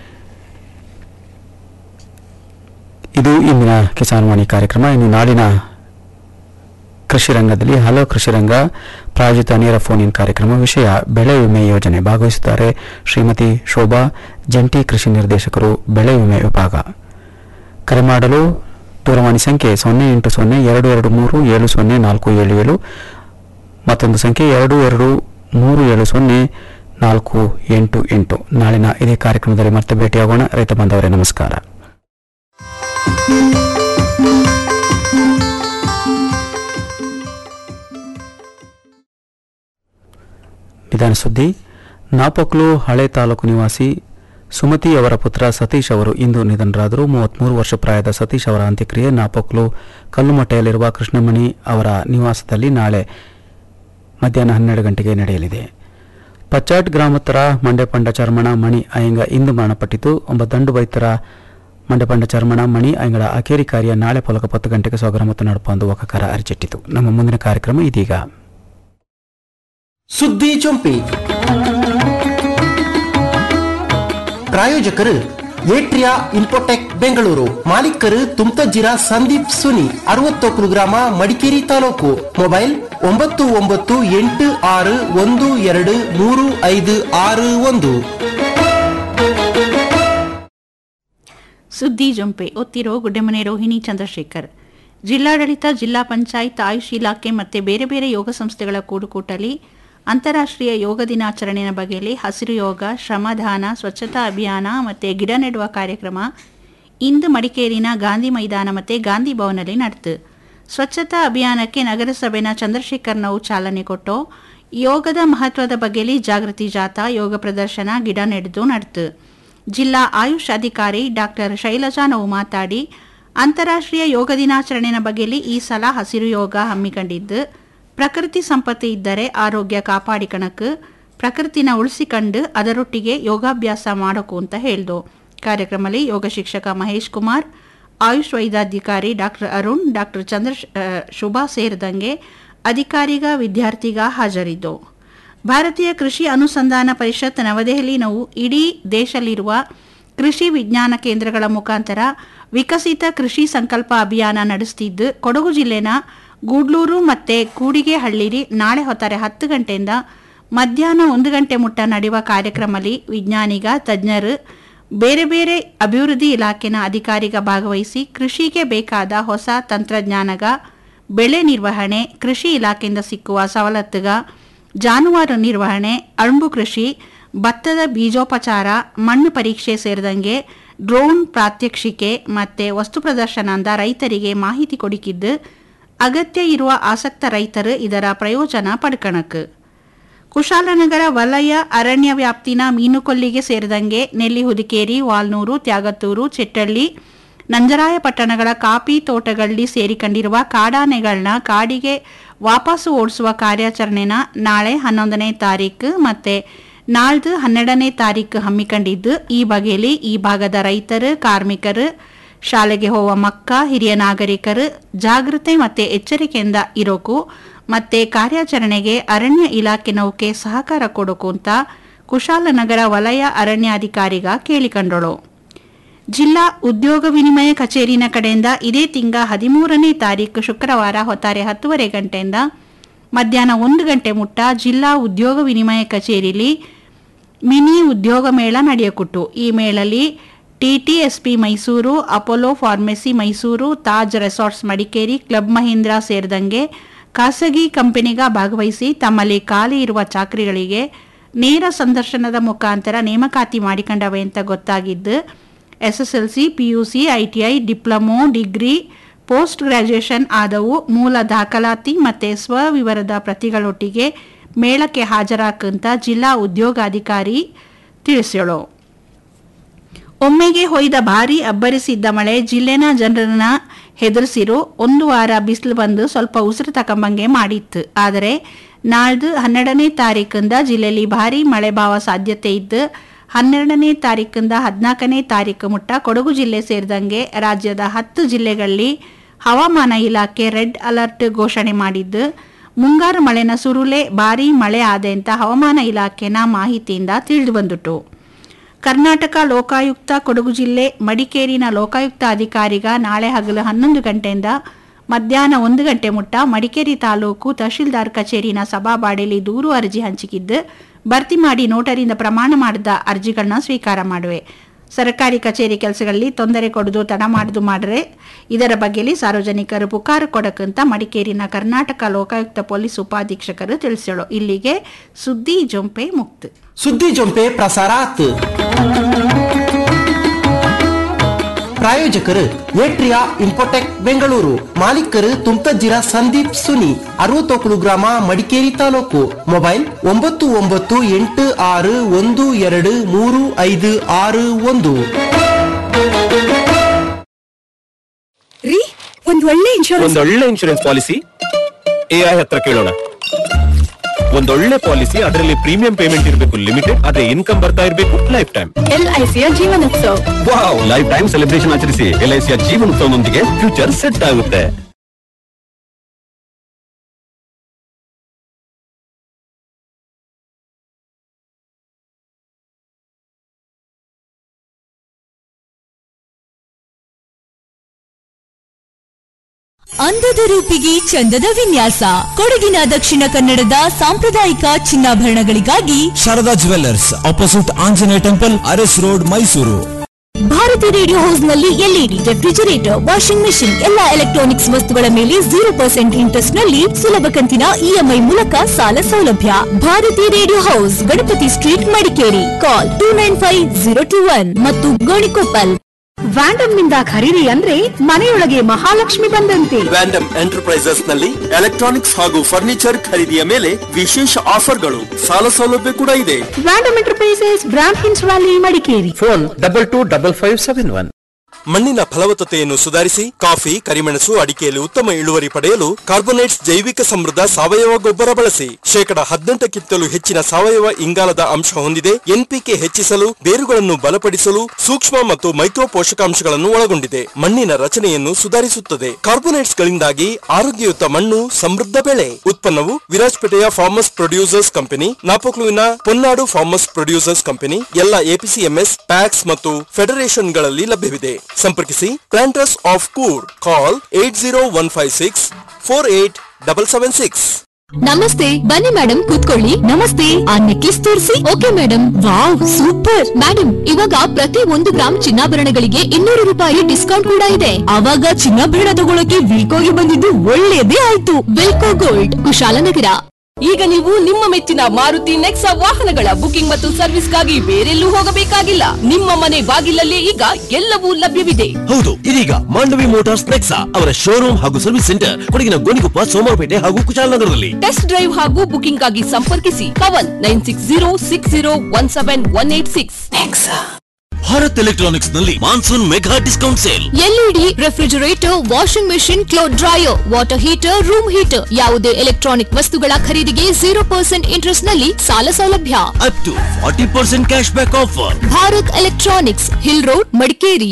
ಇದು ಇಂದಿನ ಕಿಸಾನ್ ವಾಣಿ ಕಾರ್ಯಕ್ರಮ ಇನ್ನು ನಾಡಿನ ಕೃಷಿ ರಂಗದಲ್ಲಿ ಹಲೋ ಕೃಷಿ ರಂಗ ಪ್ರಾಯೋಜಿತ ನೇರ ಫೋನ್ ಇನ್ ಕಾರ್ಯಕ್ರಮ ವಿಷಯ ಬೆಳೆ ವಿಮೆ ಯೋಜನೆ ಭಾಗವಹಿಸುತ್ತಾರೆ ಶ್ರೀಮತಿ ಶೋಭಾ ಜಂಟಿ ಕೃಷಿ ನಿರ್ದೇಶಕರು ಬೆಳೆ ವಿಮೆ ವಿಭಾಗ ಕರೆ ಮಾಡಲು ದೂರವಾಣಿ ಸಂಖ್ಯೆ ಸೊನ್ನೆ ಎಂಟು ಸೊನ್ನೆ ಎರಡು ಎರಡು ಮೂರು ಏಳು ಸೊನ್ನೆ ನಾಲ್ಕು ಏಳು ಏಳು ಮತ್ತೊಂದು ಸಂಖ್ಯೆ ಎರಡು ಎರಡು ಮೂರು ಏಳು ಸೊನ್ನೆ ನಾಲ್ಕು ಎಂಟು ಎಂಟು ನಾಳಿನ ಇದೇ ಕಾರ್ಯಕ್ರಮದಲ್ಲಿ ಮತ್ತೆ ಭೇಟಿಯಾಗೋಣ ರೈತ ಬಾಂಧವರೇ ನಮಸ್ಕಾರ ನಿಧಾನ ಸುದ್ದಿ ನಾಪಕ್ಲು ಹಳೆ ತಾಲೂಕು ನಿವಾಸಿ ಸುಮತಿ ಅವರ ಪುತ್ರ ಸತೀಶ್ ಅವರು ಇಂದು ನಿಧನರಾದರು ಮೂವತ್ಮೂರು ವರ್ಷ ಪ್ರಾಯದ ಸತೀಶ್ ಅವರ ಅಂತ್ಯಕ್ರಿಯೆ ನಾಪಕ್ಲು ಕಲ್ಲುಮಟ್ಟೆಯಲ್ಲಿರುವ ಕೃಷ್ಣಮಣಿ ಅವರ ನಿವಾಸದಲ್ಲಿ ನಾಳೆ ಮಧ್ಯಾಹ್ನ ಹನ್ನೆರಡು ಗಂಟೆಗೆ ನಡೆಯಲಿದೆ ಪಚ್ಚಾಟ್ ಗ್ರಾಮತ್ತರ ಮಂಡ್ಯಪಂಡ ಚರ್ಮಣ ಮಣಿ ಅಯ್ಯಂಗ ಇಂದು ಮರಣಪಟ್ಟಿತು ಒಬ್ಬ ದಂಡು ವೈದ್ಯರ ಮಂಡ್ಯಪಂಡ ಚರ್ಮಣ ಮಣಿ ಅಯ್ಯಂಗಳ ಅಕೇರಿ ಕಾರ್ಯ ನಾಳೆ ಪೊಲಕ ಪತ್ತು ಗಂಟೆಗೆ ಸ್ವಗ್ರ ಮತ್ತು ನಡಪಂದು ಒಕ್ಕಕಾರ ಅರಿಚಿಟ್ಟಿತು ನಮ್ಮ ಮುಂದಿನ ಕಾರ್ಯಕ್ರಮ ಇದೀಗ ಸುದ್ದಿ ಚೊಂಪಿ ಪ್ರಾಯೋಜಕರು ಏಟ್ರಿಯಾ ಇನ್ಫೋಟೆಕ್ ಬೆಂಗಳೂರು ಮಾಲೀಕರು ತುಮ್ತಜ್ಜಿರ ಸಂದೀಪ್ ಸುನಿ ಅರವತ್ತೊಕ್ಕಲು ಗ್ರಾಮ ಮಡಿಕೇರಿ ತಾಲೂಕು ಮೊಬೈಲ್ ಒಂಬತ್ತು ಒಂಬತ್ತು ಎಂಟು ಆರು ಒಂದು ಎರಡು ಮೂರು ಐದು ಆರು ಒಂದು ಸುದ್ದಿ ಜಂಪೆ ಒತ್ತಿರೋ ಗುಡ್ಡೆಮನೆ ರೋಹಿಣಿ ಚಂದ್ರಶೇಖರ್ ಜಿಲ್ಲಾಡಳಿತ ಜಿಲ್ಲಾ ಪಂಚಾಯತ್ ಆಯುಷ್ ಇಲಾಖೆ ಮತ್ತು ಬೇರೆ ಬೇರೆ ಯೋಗ ಸಂಸ್ಥೆಗಳ ಕೂಡುಕೂಟಲಿ ಅಂತಾರಾಷ್ಟ್ರೀಯ ಯೋಗ ದಿನಾಚರಣೆಯ ಬಗೆಯಲ್ಲಿ ಹಸಿರು ಯೋಗ ಶ್ರಮದಾನ ಸ್ವಚ್ಛತಾ ಅಭಿಯಾನ ಮತ್ತು ಗಿಡ ನೆಡುವ ಕಾರ್ಯಕ್ರಮ ಇಂದು ಮಡಿಕೇರಿನ ಗಾಂಧಿ ಮೈದಾನ ಮತ್ತು ಗಾಂಧಿ ಭವನಲ್ಲಿ ನಡೆತು ಸ್ವಚ್ಛತಾ ಅಭಿಯಾನಕ್ಕೆ ನಗರಸಭೆನ ಚಂದ್ರಶೇಖರ್ ನಾವು ಚಾಲನೆ ಕೊಟ್ಟು ಯೋಗದ ಮಹತ್ವದ ಬಗ್ಗೆಯಲ್ಲಿ ಜಾಗೃತಿ ಜಾಥಾ ಯೋಗ ಪ್ರದರ್ಶನ ಗಿಡ ನೆಡೆದು ನಡೆತು ಜಿಲ್ಲಾ ಆಯುಷ್ ಅಧಿಕಾರಿ ಡಾಕ್ಟರ್ ಶೈಲಜಾ ನಾವು ಮಾತಾಡಿ ಅಂತಾರಾಷ್ಟ್ರೀಯ ಯೋಗ ದಿನಾಚರಣೆಯ ಬಗ್ಗೆಯಲ್ಲಿ ಈ ಸಲ ಹಸಿರು ಯೋಗ ಹಮ್ಮಿಕೊಂಡಿದ್ದು ಪ್ರಕೃತಿ ಸಂಪತ್ತು ಇದ್ದರೆ ಆರೋಗ್ಯ ಕಾಪಾಡಿಕಣಕ್ಕೆ ಪ್ರಕೃತಿನ ಉಳಿಸಿಕೊಂಡು ಅದರೊಟ್ಟಿಗೆ ಯೋಗಾಭ್ಯಾಸ ಮಾಡೋಕು ಅಂತ ಹೇಳ್ದು ಕಾರ್ಯಕ್ರಮದಲ್ಲಿ ಯೋಗ ಶಿಕ್ಷಕ ಮಹೇಶ್ ಕುಮಾರ್ ಆಯುಷ್ ವೈದ್ಯಾಧಿಕಾರಿ ಡಾಕ್ಟರ್ ಅರುಣ್ ಡಾಕ್ಟರ್ ಚಂದ್ರ ಶುಭಾ ಸೇರಿದಂಗೆ ಅಧಿಕಾರಿಗ ವಿದ್ಯಾರ್ಥಿಗ ಹಾಜರಿದ್ದು ಭಾರತೀಯ ಕೃಷಿ ಅನುಸಂಧಾನ ಪರಿಷತ್ ನವದೆಹಲಿ ನಾವು ಇಡೀ ದೇಶದಲ್ಲಿರುವ ಕೃಷಿ ವಿಜ್ಞಾನ ಕೇಂದ್ರಗಳ ಮುಖಾಂತರ ವಿಕಸಿತ ಕೃಷಿ ಸಂಕಲ್ಪ ಅಭಿಯಾನ ನಡೆಸುತ್ತಿದ್ದು ಕೊಡಗು ಜಿಲ್ಲೆನ ಗೂಡ್ಲೂರು ಮತ್ತು ಕೂಡಿಗೆಹಳ್ಳಿರಿ ನಾಳೆ ಹೊತ್ತಾರೆ ಹತ್ತು ಗಂಟೆಯಿಂದ ಮಧ್ಯಾಹ್ನ ಒಂದು ಗಂಟೆ ಮುಟ್ಟ ನಡೆಯುವ ಕಾರ್ಯಕ್ರಮದಲ್ಲಿ ವಿಜ್ಞಾನಿಗ ತಜ್ಞರು ಬೇರೆ ಬೇರೆ ಅಭಿವೃದ್ಧಿ ಇಲಾಖೆನ ಅಧಿಕಾರಿಗ ಭಾಗವಹಿಸಿ ಕೃಷಿಗೆ ಬೇಕಾದ ಹೊಸ ತಂತ್ರಜ್ಞಾನಗ ಬೆಳೆ ನಿರ್ವಹಣೆ ಕೃಷಿ ಇಲಾಖೆಯಿಂದ ಸಿಕ್ಕುವ ಸವಲತ್ತುಗ ಜಾನುವಾರು ನಿರ್ವಹಣೆ ಅಣಬು ಕೃಷಿ ಭತ್ತದ ಬೀಜೋಪಚಾರ ಮಣ್ಣು ಪರೀಕ್ಷೆ ಸೇರಿದಂಗೆ ಡ್ರೋನ್ ಪ್ರಾತ್ಯಕ್ಷಿಕೆ ಮತ್ತು ವಸ್ತು ಪ್ರದರ್ಶನ ಅಂದ ರೈತರಿಗೆ ಮಾಹಿತಿ ಕೊಡಿಕಿದ್ದು ಅಗತ್ಯ ಇರುವ ಆಸಕ್ತ ರೈತರು ಇದರ ಪ್ರಯೋಜನ ಪಡ್ಕಣಕ್ ಕುಶಾಲನಗರ ವಲಯ ಅರಣ್ಯ ವ್ಯಾಪ್ತಿನ ಮೀನುಕೊಲ್ಲಿಗೆ ಸೇರಿದಂಗೆ ನೆಲ್ಲಿ ಹುದಿಕೇರಿ ವಾಲ್ನೂರು ತ್ಯಾಗತ್ತೂರು ಚೆಟ್ಟಳ್ಳಿ ನಂಜರಾಯಪಟ್ಟಣಗಳ ಕಾಫಿ ತೋಟಗಳಲ್ಲಿ ಸೇರಿಕೊಂಡಿರುವ ಕಾಡಾನೆಗಳನ್ನ ಕಾಡಿಗೆ ವಾಪಸ್ಸು ಓಡಿಸುವ ಕಾರ್ಯಾಚರಣೆನ ನಾಳೆ ಹನ್ನೊಂದನೇ ತಾರೀಕು ಮತ್ತೆ ನಾಳ್ದು ಹನ್ನೆರಡನೇ ತಾರೀಕು ಹಮ್ಮಿಕೊಂಡಿದ್ದು ಈ ಬಗೆಯಲ್ಲಿ ಈ ಭಾಗದ ರೈತರು ಕಾರ್ಮಿಕರು ಶಾಲೆಗೆ ಹೋಗುವ ಮಕ್ಕ ಹಿರಿಯ ನಾಗರಿಕರು ಜಾಗೃತೆ ಮತ್ತೆ ಎಚ್ಚರಿಕೆಯಿಂದ ಇರೋಕು ಮತ್ತೆ ಕಾರ್ಯಾಚರಣೆಗೆ ಅರಣ್ಯ ಇಲಾಖೆ ನೌಕೆ ಸಹಕಾರ ಕೊಡೋಕು ಅಂತ ಕುಶಾಲನಗರ ವಲಯ ಅರಣ್ಯಾಧಿಕಾರಿಗ ಕೇಳಿಕೊಂಡಳು ಜಿಲ್ಲಾ ಉದ್ಯೋಗ ವಿನಿಮಯ ಕಚೇರಿನ ಕಡೆಯಿಂದ ಇದೇ ತಿಂಗ ಹದಿಮೂರನೇ ತಾರೀಕು ಶುಕ್ರವಾರ ಹೊತ್ತಾರೆ ಹತ್ತುವರೆ ಗಂಟೆಯಿಂದ ಮಧ್ಯಾಹ್ನ ಒಂದು ಗಂಟೆ ಮುಟ್ಟ ಜಿಲ್ಲಾ ಉದ್ಯೋಗ ವಿನಿಮಯ ಕಚೇರಿಲಿ ಮಿನಿ ಉದ್ಯೋಗ ಮೇಳ ನಡೆಯಕೊಟ್ಟು ಈ ಮೇಳಲ್ಲಿ TTSP Mysuru Apollo pharmacy Mysuru Taj resorts Madikeri club Mahindra ಸೇರಿದಂಗೆ ಖಾಸಗಿ ಕಂಪನಿಗ ಭಾಗವಹಿಸಿ ತಮ್ಮಲ್ಲಿ ಖಾಲಿ ಇರುವ ಚಾಕರಿಗಳಿಗೆ ನೇರ ಸಂದರ್ಶನದ ಮುಖಾಂತರ ನೇಮಕಾತಿ ಮಾಡಿಕೊಂಡವೆ ಅಂತ ಗೊತ್ತಾಗಿದ್ದು SSLC PUC ITI diploma degree post graduation ಆದವು ಮೂಲ ದಾಖಲಾತಿ ಮತ್ತು ಸ್ವವಿವರದ ಪ್ರತಿಗಳೊಟ್ಟಿಗೆ ಮೇಳಕ್ಕೆ ಹಾಜರಾಕಂತ ಜಿಲ್ಲಾ ಉದ್ಯೋಗಾಧಿಕಾರಿ ತಿಳಿಸ್ಯಳು ಒಮ್ಮೆಗೆ ಹೊಯ್ದ ಭಾರಿ ಅಬ್ಬರಿಸಿದ್ದ ಮಳೆ ಜಿಲ್ಲೆನ ಜನರನ್ನ ಹೆದರಿಸಿರು ಒಂದು ವಾರ ಬಿಸಿಲು ಬಂದು ಸ್ವಲ್ಪ ಉಸಿರು ತಕೊಂಬಂಗೆ ಮಾಡಿತ್ತು ಆದರೆ ನಾಳ್ದು ಹನ್ನೆರಡನೇ ತಾರೀಕಿಂದ ಜಿಲ್ಲೆಯಲ್ಲಿ ಭಾರಿ ಮಳೆ ಬಾವ ಸಾಧ್ಯತೆ ಇದ್ದು ಹನ್ನೆರಡನೇ ತಾರೀಕಿಂದ ಹದಿನಾಲ್ಕನೇ ತಾರೀಕು ಮುಟ್ಟ ಕೊಡಗು ಜಿಲ್ಲೆ ಸೇರಿದಂಗೆ ರಾಜ್ಯದ ಹತ್ತು ಜಿಲ್ಲೆಗಳಲ್ಲಿ ಹವಾಮಾನ ಇಲಾಖೆ ರೆಡ್ ಅಲರ್ಟ್ ಘೋಷಣೆ ಮಾಡಿದ್ದು ಮುಂಗಾರು ಮಳೆನ ಸುರುಳೆ ಭಾರೀ ಮಳೆ ಆದೆ ಅಂತ ಹವಾಮಾನ ಇಲಾಖೆನ ಮಾಹಿತಿಯಿಂದ ತಿಳಿದು ಬಂದಿತು ಕರ್ನಾಟಕ ಲೋಕಾಯುಕ್ತ ಕೊಡಗು ಜಿಲ್ಲೆ ಮಡಿಕೇರಿನ ಲೋಕಾಯುಕ್ತ ಅಧಿಕಾರಿಗ ನಾಳೆ ಹಗಲು ಹನ್ನೊಂದು ಗಂಟೆಯಿಂದ ಮಧ್ಯಾಹ್ನ ಒಂದು ಗಂಟೆ ಮುಟ್ಟ ಮಡಿಕೇರಿ ತಾಲೂಕು ತಹಶೀಲ್ದಾರ್ ಕಚೇರಿನ ಸಭಾಬಾಡಿಯಲ್ಲಿ ದೂರು ಅರ್ಜಿ ಹಂಚಿಕಿದ್ದು ಭರ್ತಿ ಮಾಡಿ ನೋಟರಿಂದ ಪ್ರಮಾಣ ಮಾಡಿದ ಅರ್ಜಿಗಳನ್ನ ಸ್ವೀಕಾರ ಮಾಡುವೆ ಸರ್ಕಾರಿ ಕಚೇರಿ ಕೆಲಸಗಳಲ್ಲಿ ತೊಂದರೆ ಕೊಡುದು ತಡ ಮಾಡುದು ಮಾಡ್ರೆ ಇದರ ಬಗ್ಗೆಲಿ ಸಾರ್ವಜನಿಕರು ಪುಕಾರು ಕೊಡಕ್ಕಂತ ಮಡಿಕೇರಿನ ಕರ್ನಾಟಕ ಲೋಕಾಯುಕ್ತ ಪೊಲೀಸ್ ಉಪಾಧೀಕ್ಷಕರು ತಿಳಿಸಳು ಇಲ್ಲಿಗೆ ಸುದ್ದಿ ಜೊಂಪೆ ಮುಕ್ತ ಸುದ್ದಿ ಜೊಂಪೆ ಪ್ರಸಾರಾತ್ ಪ್ರಾಯೋಜಕರು ಏಟ್ರಿಯಾ ಇನ್ಫೋಟೆಕ್ ಬೆಂಗಳೂರು ಮಾಲೀಕರು ತುಮ್ತಜ್ಜಿರ ಸಂದೀಪ್ ಸುನಿ ಅರವತ್ತೊಕ್ಕಳು ಗ್ರಾಮ ಮಡಿಕೇರಿ ತಾಲೂಕು ಮೊಬೈಲ್ ಒಂಬತ್ತು ಒಂಬತ್ತು ಎಂಟು ಆರು ಒಂದು ಎರಡು ಮೂರು ಐದು ಆರು ಒಂದು ರೀ ಒಂದ್ ಒಳ್ಳೆ ಇನ್ಶೂರೆನ್ಸ್ ಒಂದೊಳ್ಳೆ ಇನ್ಶೂರೆನ್ಸ್ ಪಾಲಿಸಿ ಎಐ ಹತ್ರ ಕೇಳೋಣ ಒಂದೊಳ್ಳೆ ಪಾಲಿಸಿ ಅದರಲ್ಲಿ ಪ್ರೀಮಿಯಂ ಪೇಮೆಂಟ್ ಇರಬೇಕು ಲಿಮಿಟೆಡ್ ಅದೇ ಇನ್ಕಮ್ ಬರ್ತಾ ಇರಬೇಕು ಲೈಫ್ ಟೈಮ್ ಎಲ್ಐಸಿಯ ಜೀವನೋತ್ಸವ ವಾವ್ ಲೈಫ್ ಟೈಮ್ ಸೆಲೆಬ್ರೇಷನ್ ಆಚರಿಸಿ ಎಲ್ಐಸಿಯ ಜೀವನೋತ್ಸವದೊಂದಿಗೆ ಫ್ಯೂಚರ್ ಸೆಟ್ ಆಗುತ್ತೆ ಅಂದದ ರೂಪಿಗೆ ಚಂದದ ವಿನ್ಯಾಸ ಕೊಡಗಿನ ದಕ್ಷಿಣ ಕನ್ನಡದ ಸಾಂಪ್ರದಾಯಿಕ ಚಿನ್ನಾಭರಣಗಳಿಗಾಗಿ Sharada jewellers opposite Anjaneya temple Aras road Mysuru Bharathi radio house ನಲ್ಲಿ ಎಲ್ಇಡಿ ರೆಫ್ರಿಜರೇಟರ್ ವಾಷಿಂಗ್ ಮೆಷಿನ್ ಎಲ್ಲಾ ಎಲೆಕ್ಟ್ರಾನಿಕ್ಸ್ ವಸ್ತುಗಳ ಮೇಲೆ ಜೀರೋ ಪರ್ಸೆಂಟ್ ಇಂಟ್ರೆಸ್ಟ್ ನಲ್ಲಿ ಸುಲಭ ಕಂತಿನ ಇಎಂಐ ಮೂಲಕ ಸಾಲ ಸೌಲಭ್ಯ Bharathi radio house Ganapathi street Madikeri call two nine five zero two one ಮತ್ತು ಗೋಣಿಕೊಪ್ಪಲ್ ವ್ಯಾಂಡಮ್ ನಿಂದ ಖರೀದಿ ಅಂದ್ರೆ ಮನೆಯೊಳಗೆ ಮಹಾಲಕ್ಷ್ಮಿ ಬಂದಂತೆ ವ್ಯಾಂಡಮ್ ಎಂಟರ್ಪ್ರೈಸಸ್ ನಲ್ಲಿ ಎಲೆಕ್ಟ್ರಾನಿಕ್ಸ್ ಹಾಗೂ ಫರ್ನಿಚರ್ ಖರೀದಿಯ ಮೇಲೆ ವಿಶೇಷ ಆಫರ್ಗಳು ಸಾಲ ಸೌಲಭ್ಯ ಕೂಡ ಇದೆ ವ್ಯಾಂಡಮ್ ಎಂಟರ್ಪ್ರೈಸಸ್ ಬ್ರಾಂಡ್ ಹಿನ್ಸ್ valley Madikeri phone double two double five seven one ಮಣ್ಣಿನ ಫಲವತ್ತತೆಯನ್ನು ಸುಧಾರಿಸಿ ಕಾಫಿ ಕರಿಮೆಣಸು ಅಡಿಕೆಯಲ್ಲಿ ಉತ್ತಮ ಇಳುವರಿ ಪಡೆಯಲು ಕಾರ್ಬೋನೇಟ್ಸ್ ಜೈವಿಕ ಸಮೃದ್ಧ ಸಾವಯವ ಗೊಬ್ಬರ ಬಳಸಿ ಶೇಕಡ ಹದಿನೆಂಟಕ್ಕಿಂತಲೂ ಹೆಚ್ಚಿನ ಸಾವಯವ ಇಂಗಾಲದ ಅಂಶ ಹೊಂದಿದೆ ಎನ್ಪಿಕೆ ಹೆಚ್ಚಿಸಲು ಬೇರುಗಳನ್ನು ಬಲಪಡಿಸಲು ಸೂಕ್ಷ್ಮ ಮತ್ತು ಮೈಕ್ರೋ ಪೋಷಕಾಂಶಗಳನ್ನು ಒಳಗೊಂಡಿದೆ ಮಣ್ಣಿನ ರಚನೆಯನ್ನು ಸುಧಾರಿಸುತ್ತದೆ ಕಾರ್ಬೋನೇಟ್ಸ್ ಗಳಿಂದಾಗಿ ಆರೋಗ್ಯಯುತ ಮಣ್ಣು ಸಮೃದ್ಧ ಬೆಳೆ ಉತ್ಪನ್ನವು ವಿರಾಜಪೇಟೆಯ ಫಾರ್ಮರ್ಸ್ ಪ್ರೊಡ್ಯೂಸರ್ಸ್ ಕಂಪನಿ ನಾಪೋಕ್ಲುವಿನ ಪೊನ್ನಾಡು ಫಾರ್ಮರ್ಸ್ ಪ್ರೊಡ್ಯೂಸರ್ಸ್ ಕಂಪನಿ ಎಲ್ಲ ಎಪಿಸಿಎಂಎಸ್ ಪ್ಯಾಕ್ಸ್ ಮತ್ತು ಫೆಡರೇಷನ್ಗಳಲ್ಲಿ ಲಭ್ಯವಿದೆ ಸಂಪರ್ಕಿಸಿ planters of Coorg call eight zero one five six four eight double seven six ನಮಸ್ತೆ ಬನ್ನಿ ಮೇಡಮ್ ಕೂತ್ಕೊಳ್ಳಿ ನಮಸ್ತೆ ಆ ನೆಕ್ಲೆಸ್ ತೋರಿಸಿ okay madam wow super madam ಇವಾಗ ಪ್ರತಿ ಒಂದು ಗ್ರಾಮ್ ಚಿನ್ನಾಭರಣಗಳಿಗೆ ಇನ್ನೂರು ರೂಪಾಯಿ ಡಿಸ್ಕೌಂಟ್ ಕೂಡ ಇದೆ ಅವಾಗ ಚಿನ್ನಾಭರಣ ತಗೊಳಕ್ಕೆ ವಿಲ್ಕೋಗೆ ಬಂದಿದ್ದು ಒಳ್ಳೇದೇ ಆಯ್ತು ವಿಲ್ಕೋ ಗೋಲ್ಡ್ ಕುಶಾಲನಗರ ಈಗ ನೀವು ನಿಮ್ಮ ಮೆಚ್ಚಿನ ಮಾರುತಿ ನೆಕ್ಸಾ ವಾಹನಗಳ ಬುಕಿಂಗ್ ಮತ್ತು ಸರ್ವಿಸ್ಗಾಗಿ ಬೇರೆಲ್ಲೂ ಹೋಗಬೇಕಾಗಿಲ್ಲ ನಿಮ್ಮ ಮನೆ ಬಾಗಿಲಲ್ಲೇ ಈಗ ಎಲ್ಲವೂ ಲಭ್ಯವಿದೆ ಹೌದು ಇದೀಗ ಮಾಂಡವಿ ಮೋಟಾರ್ಸ್ ನೆಕ್ಸಾ ಅವರ ಶೋರೂಮ್ ಹಾಗೂ ಸರ್ವಿಸ್ ಸೆಂಟರ್ ಕೊಡಗಿನ ಗೋಣಿಕೊಪ್ಪ ಸೋಮವಾರಪೇಟೆ ಹಾಗೂ ಕುಶಾಲನಗರದಲ್ಲಿ ಟೆಸ್ಟ್ ಡ್ರೈವ್ ಹಾಗೂ ಬುಕಿಂಗ್ ಆಗಿ ಸಂಪರ್ಕಿಸಿ Kavan nine six zero six zero one seven one eight six Bharat electronics ನಲ್ಲಿ monsoon mega discount sale LED refrigerator washing machine cloth dryer water heater room heater ಯಾವುದೇ electronic ವಸ್ತುಗಳ ಖರೀದಿಗೆ ಜೀರೋ ಪರ್ಸೆಂಟ್ ಇಂಟ್ರೆಸ್ಟ್ ನಲ್ಲಿ ಸಾಲ ಸೌಲಭ್ಯ up to forty percent cash back offer Bharat electronics hill road Madikeri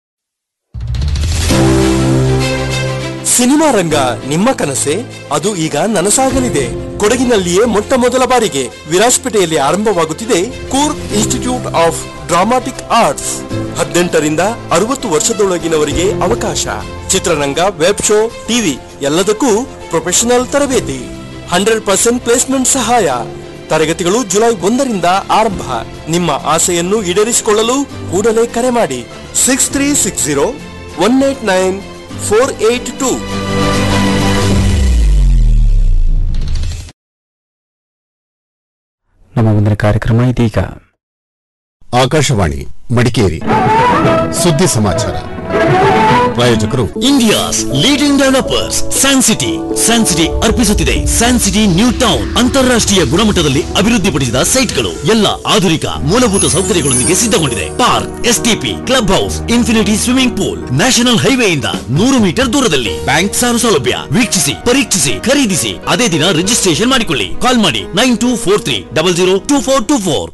cinema ರಂಗ ನಿಮ್ಮ ಕನಸೆ ಅದು ಈಗ ನನಸಾಗಲಿದೆ ಕೊಡಗಿನಲ್ಲಿಯೇ ಮೊಟ್ಟ ಮೊದಲ ಬಾರಿಗೆ ವಿರಾಜಪೇಟೆಯಲ್ಲಿ ಆರಂಭವಾಗುತ್ತಿದೆ Coorg institute of dramatic arts ಹದಿನೆಂಟರಿಂದ ಅರವತ್ತು ವರ್ಷದೊಳಗಿನವರಿಗೆ ಅವಕಾಶ ಚಿತ್ರರಂಗ ವೆಬ್ ಶೋ ಟಿವಿ ಎಲ್ಲದಕ್ಕೂ ಪ್ರೊಫೆಷನಲ್ ತರಬೇತಿ ಹಂಡ್ರೆಡ್ ಪರ್ಸೆಂಟ್ ಪ್ಲೇಸ್ಮೆಂಟ್ ಸಹಾಯ ತರಗತಿಗಳು ಜುಲೈ ಒಂದರಿಂದ ಆರಂಭ ನಿಮ್ಮ ಆಸೆಯನ್ನು ಈಡೇರಿಸಿಕೊಳ್ಳಲು ಕೂಡಲೇ ಕರೆ ಮಾಡಿ six three six zero one eight nine four eight two ನಮ್ಮ ಮುಂದಿನ ಕಾರ್ಯಕ್ರಮ ಇದೀಗ ಆಕಾಶವಾಣಿ ಮಡಿಕೇರಿ ಸುದ್ದಿ ಸಮಾಚಾರ ಪ್ರಾಯೋಜಕರು India's leading developers San City San City ಅರ್ಪಿಸುತ್ತಿದೆ ಸ್ಯಾನ್ ಸಿಟಿ ನ್ಯೂ ಟೌನ್ ಅಂತಾರಾಷ್ಟ್ರೀಯ ಗುಣಮಟ್ಟದಲ್ಲಿ ಅಭಿವೃದ್ಧಿಪಡಿಸಿದ ಸೈಟ್ಗಳು ಎಲ್ಲ ಆಧುನಿಕ ಮೂಲಭೂತ ಸೌಕರ್ಯಗಳೊಂದಿಗೆ ಸಿದ್ಧಗೊಂಡಿದೆ park STP club house infinity swimming pool national ಹೈವೇಯಿಂದ ನೂರು ಮೀಟರ್ ದೂರದಲ್ಲಿ ಬ್ಯಾಂಕ್ ಸಾಲ ಸೌಲಭ್ಯ ವೀಕ್ಷಿಸಿ ಪರೀಕ್ಷಿಸಿ ಖರೀದಿಸಿ ಅದೇ ದಿನ ರಿಜಿಸ್ಟ್ರೇಷನ್ ಮಾಡಿಕೊಳ್ಳಿ ಕಾಲ್ ಮಾಡಿ nine two four three double zero two four two four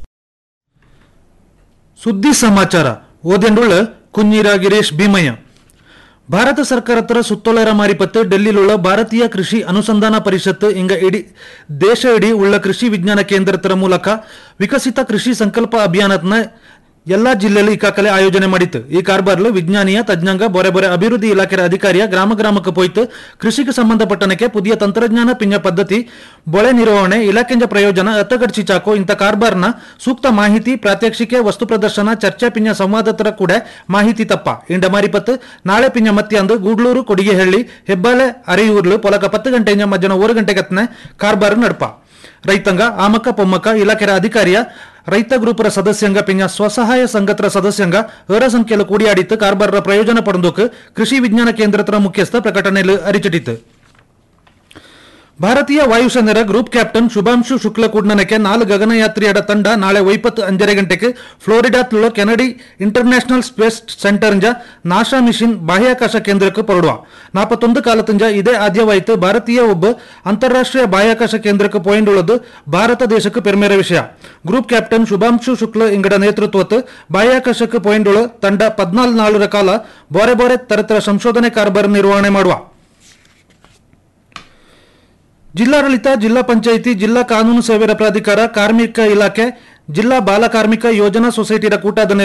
ಸುದ್ದಿ ಸಮಾಚಾರ ಓದೆಂಡುಳ್ಳ ಕುഞ്ഞിര ಗಿರೀಶ್ ಭೀಮಯ್ಯ ಭಾರತ ಸರ್ಕಾರತರ ಸುತ್ತೋಲೆರ ಮಾರಿಪತ್ತು ಡೆಲ್ಲಿಲುಳ್ಳ ಭಾರತೀಯ ಕೃಷಿ ಅನುಸಂಧಾನ ಪರಿಷತ್ ಇಂಗ ಇಡೀ ದೇಶ ಇಡೀ ಉಳ್ಳ ಕೃಷಿ ವಿಜ್ಞಾನ ಕೇಂದ್ರತರ ಮೂಲಕ ವಿಕಸಿತ ಕೃಷಿ ಸಂಕಲ್ಪ ಅಭಿಯಾನತ್ನ ಎಲ್ಲಾ ಜಿಲ್ಲೆಯಲ್ಲಿ ಈಗಾಗಲೇ ಆಯೋಜನೆ ಮಾಡಿತ್ತು ಈ ಕಾರ್ಬಾರ್ಲು ವಿಜ್ಞಾನಿಯ ತಜ್ಞಾಂಗ ಬೊರೆ ಬೊರೆ ಅಭಿವೃದ್ಧಿ ಇಲಾಖೆಯ ಅಧಿಕಾರಿಯ ಗ್ರಾಮ ಗ್ರಾಮಕ್ಕೆ ಪೋಯ್ತು ಕೃಷಿಗೆ ಸಂಬಂಧಪಟ್ಟನಕ್ಕೆ ಪುದಿಯ ತಂತ್ರಜ್ಞಾನ ಪಿಂಜ ಪದ್ಧತಿ ಬೊಳೆ ನಿರ್ವಹಣೆ ಇಲಾಖೆಂಜ ಪ್ರಯೋಜನ ಅತ್ತಗಡ್ಚಿ ಚಾಕೋ ಇಂಥ ಕಾರ್ಬಾರ್ನ ಸೂಕ್ತ ಮಾಹಿತಿ ಪ್ರಾತ್ಯಕ್ಷಿಕೆ ವಸ್ತು ಪ್ರದರ್ಶನ ಚರ್ಚೆ ಪಿಂಜ ಸಂವಾದತರ ಕೂಡ ಮಾಹಿತಿ ತಪ್ಪ ಇಂಡ ಮಾರಿಪತ್ತು ನಾಳೆ ಪಿಂಜ ಮತ್ಯಾಂದು ಗೂಡ್ಲೂರು ಕೊಡಿಗೆಹಳ್ಳಿ ಹೆಬ್ಬಾಲೆ ಅರೆಯೂರ್ಲು ಪೊಲಕ ಪತ್ತು ಗಂಟೆಂಜ ಮಧ್ಯಾಹ್ನ ಒಂದು ಗಂಟೆಗತ್ನೆ ಕಾರ್ಬಾರ್ ನಡ್ಪ ರೈತಂಗ ಆಮಕ್ಕ ಪೊಮ್ಮಕ್ಕ ಇಲಾಖೆಯ ಅಧಿಕಾರಿಯ ರೈತ ಗ್ರೂಪರ ಸದಸ್ಯಂಗ ಪಿಂಜ ಸ್ವಸಹಾಯ ಸಂಘತರ ಸದಸ್ಯಂಗ ಏರ ಸಂಖ್ಯೆಲು ಕೂಡಿಯಾಡಿತ್ತು ಕಾರ್ಬಾರ್ರ ಪ್ರಯೋಜನ ಪಡೆದೋಕ್ ಕೃಷಿ ವಿಜ್ಞಾನ ಕೇಂದ್ರತರ ಮುಖ್ಯಸ್ಥ ಪ್ರಕಟಣೆಯಲ್ಲಿ ಅರಿಚಿಟ್ಟಿತು ಭಾರತೀಯ ವಾಯುಸೇನೆರ ಗ್ರೂಪ್ ಕ್ಯಾಪ್ಟನ್ ಶುಭಾಂಶು ಶುಕ್ಲಕೂಡ್ನನಕ್ಕೆ ನಾಲ್ಕು ಗಗನಯಾತ್ರಿಯರ ತಂಡ ನಾಳೆ ಒಯ್ಪತ್ತು ಅಂಜರೆ ಗಂಟೆಗೆ ಫ್ಲೋರಿಡಾತ್ലുള്ള ಕೆನಡಿ ಇಂಟರ್ನ್ಯಾಷನಲ್ ಸ್ಪೇಸ್ ಸೆಂಟರ್ಂಜ ನಾಸಾ ಮಿಷನ್ ಬಾಹ್ಯಾಕಾಶ ಕೇಂದ್ರಕ್ಕೆ ಹೊರಡುವ ನಾಪತ್ತೊಂದು ಕಾಲತಂಜ ಇದೇ ಆದ್ಯವಾಯಿತು ಭಾರತೀಯ ಒಬ್ಬ ಅಂತಾರಾಷ್ಟ್ರೀಯ ಬಾಹ್ಯಾಕಾಶ ಕೇಂದ್ರಕ್ಕೆ ಪೋಯಿಂಡುಳ್ಳದು ಭಾರತ ದೇಶಕ್ಕೆ ಪೆರ್ಮೆರ ವಿಷಯ ಗ್ರೂಪ್ ಕ್ಯಾಪ್ಟನ್ ಶುಭಾಂಶು ಶುಕ್ಲ ಇಂಗಡ ನೇತೃತ್ವತ್ತು ಬಾಹ್ಯಾಕಾಶಕ್ಕೆ ಪೋಯಿಂಡುಳ ತಂಡ ಪದ್ನಾಲ್ಕು ನಾಲ್ಕರ ಕಾಲ ಬೋರೆ ಬೋರೆ ತರತರ ಸಂಶೋಧನೆ ಕಾರ್ಬಾರ್ ನಿರ್ವಹಣೆ ಮಾಡುವ ಜಿಲ್ಲಾಡಳಿತ ಜಿಲ್ಲಾ ಪಂಚಾಯಿತಿ ಜಿಲ್ಲಾ ಕಾನೂನು ಸೇವೆಗಳ ಪ್ರಾಧಿಕಾರ ಕಾರ್ಮಿಕ ಇಲಾಖೆ ಜಿಲ್ಲಾ ಬಾಲ ಕಾರ್ಮಿಕ ಯೋಜನಾ ಸೊಸೈಟಿಯ ಕೂಟದ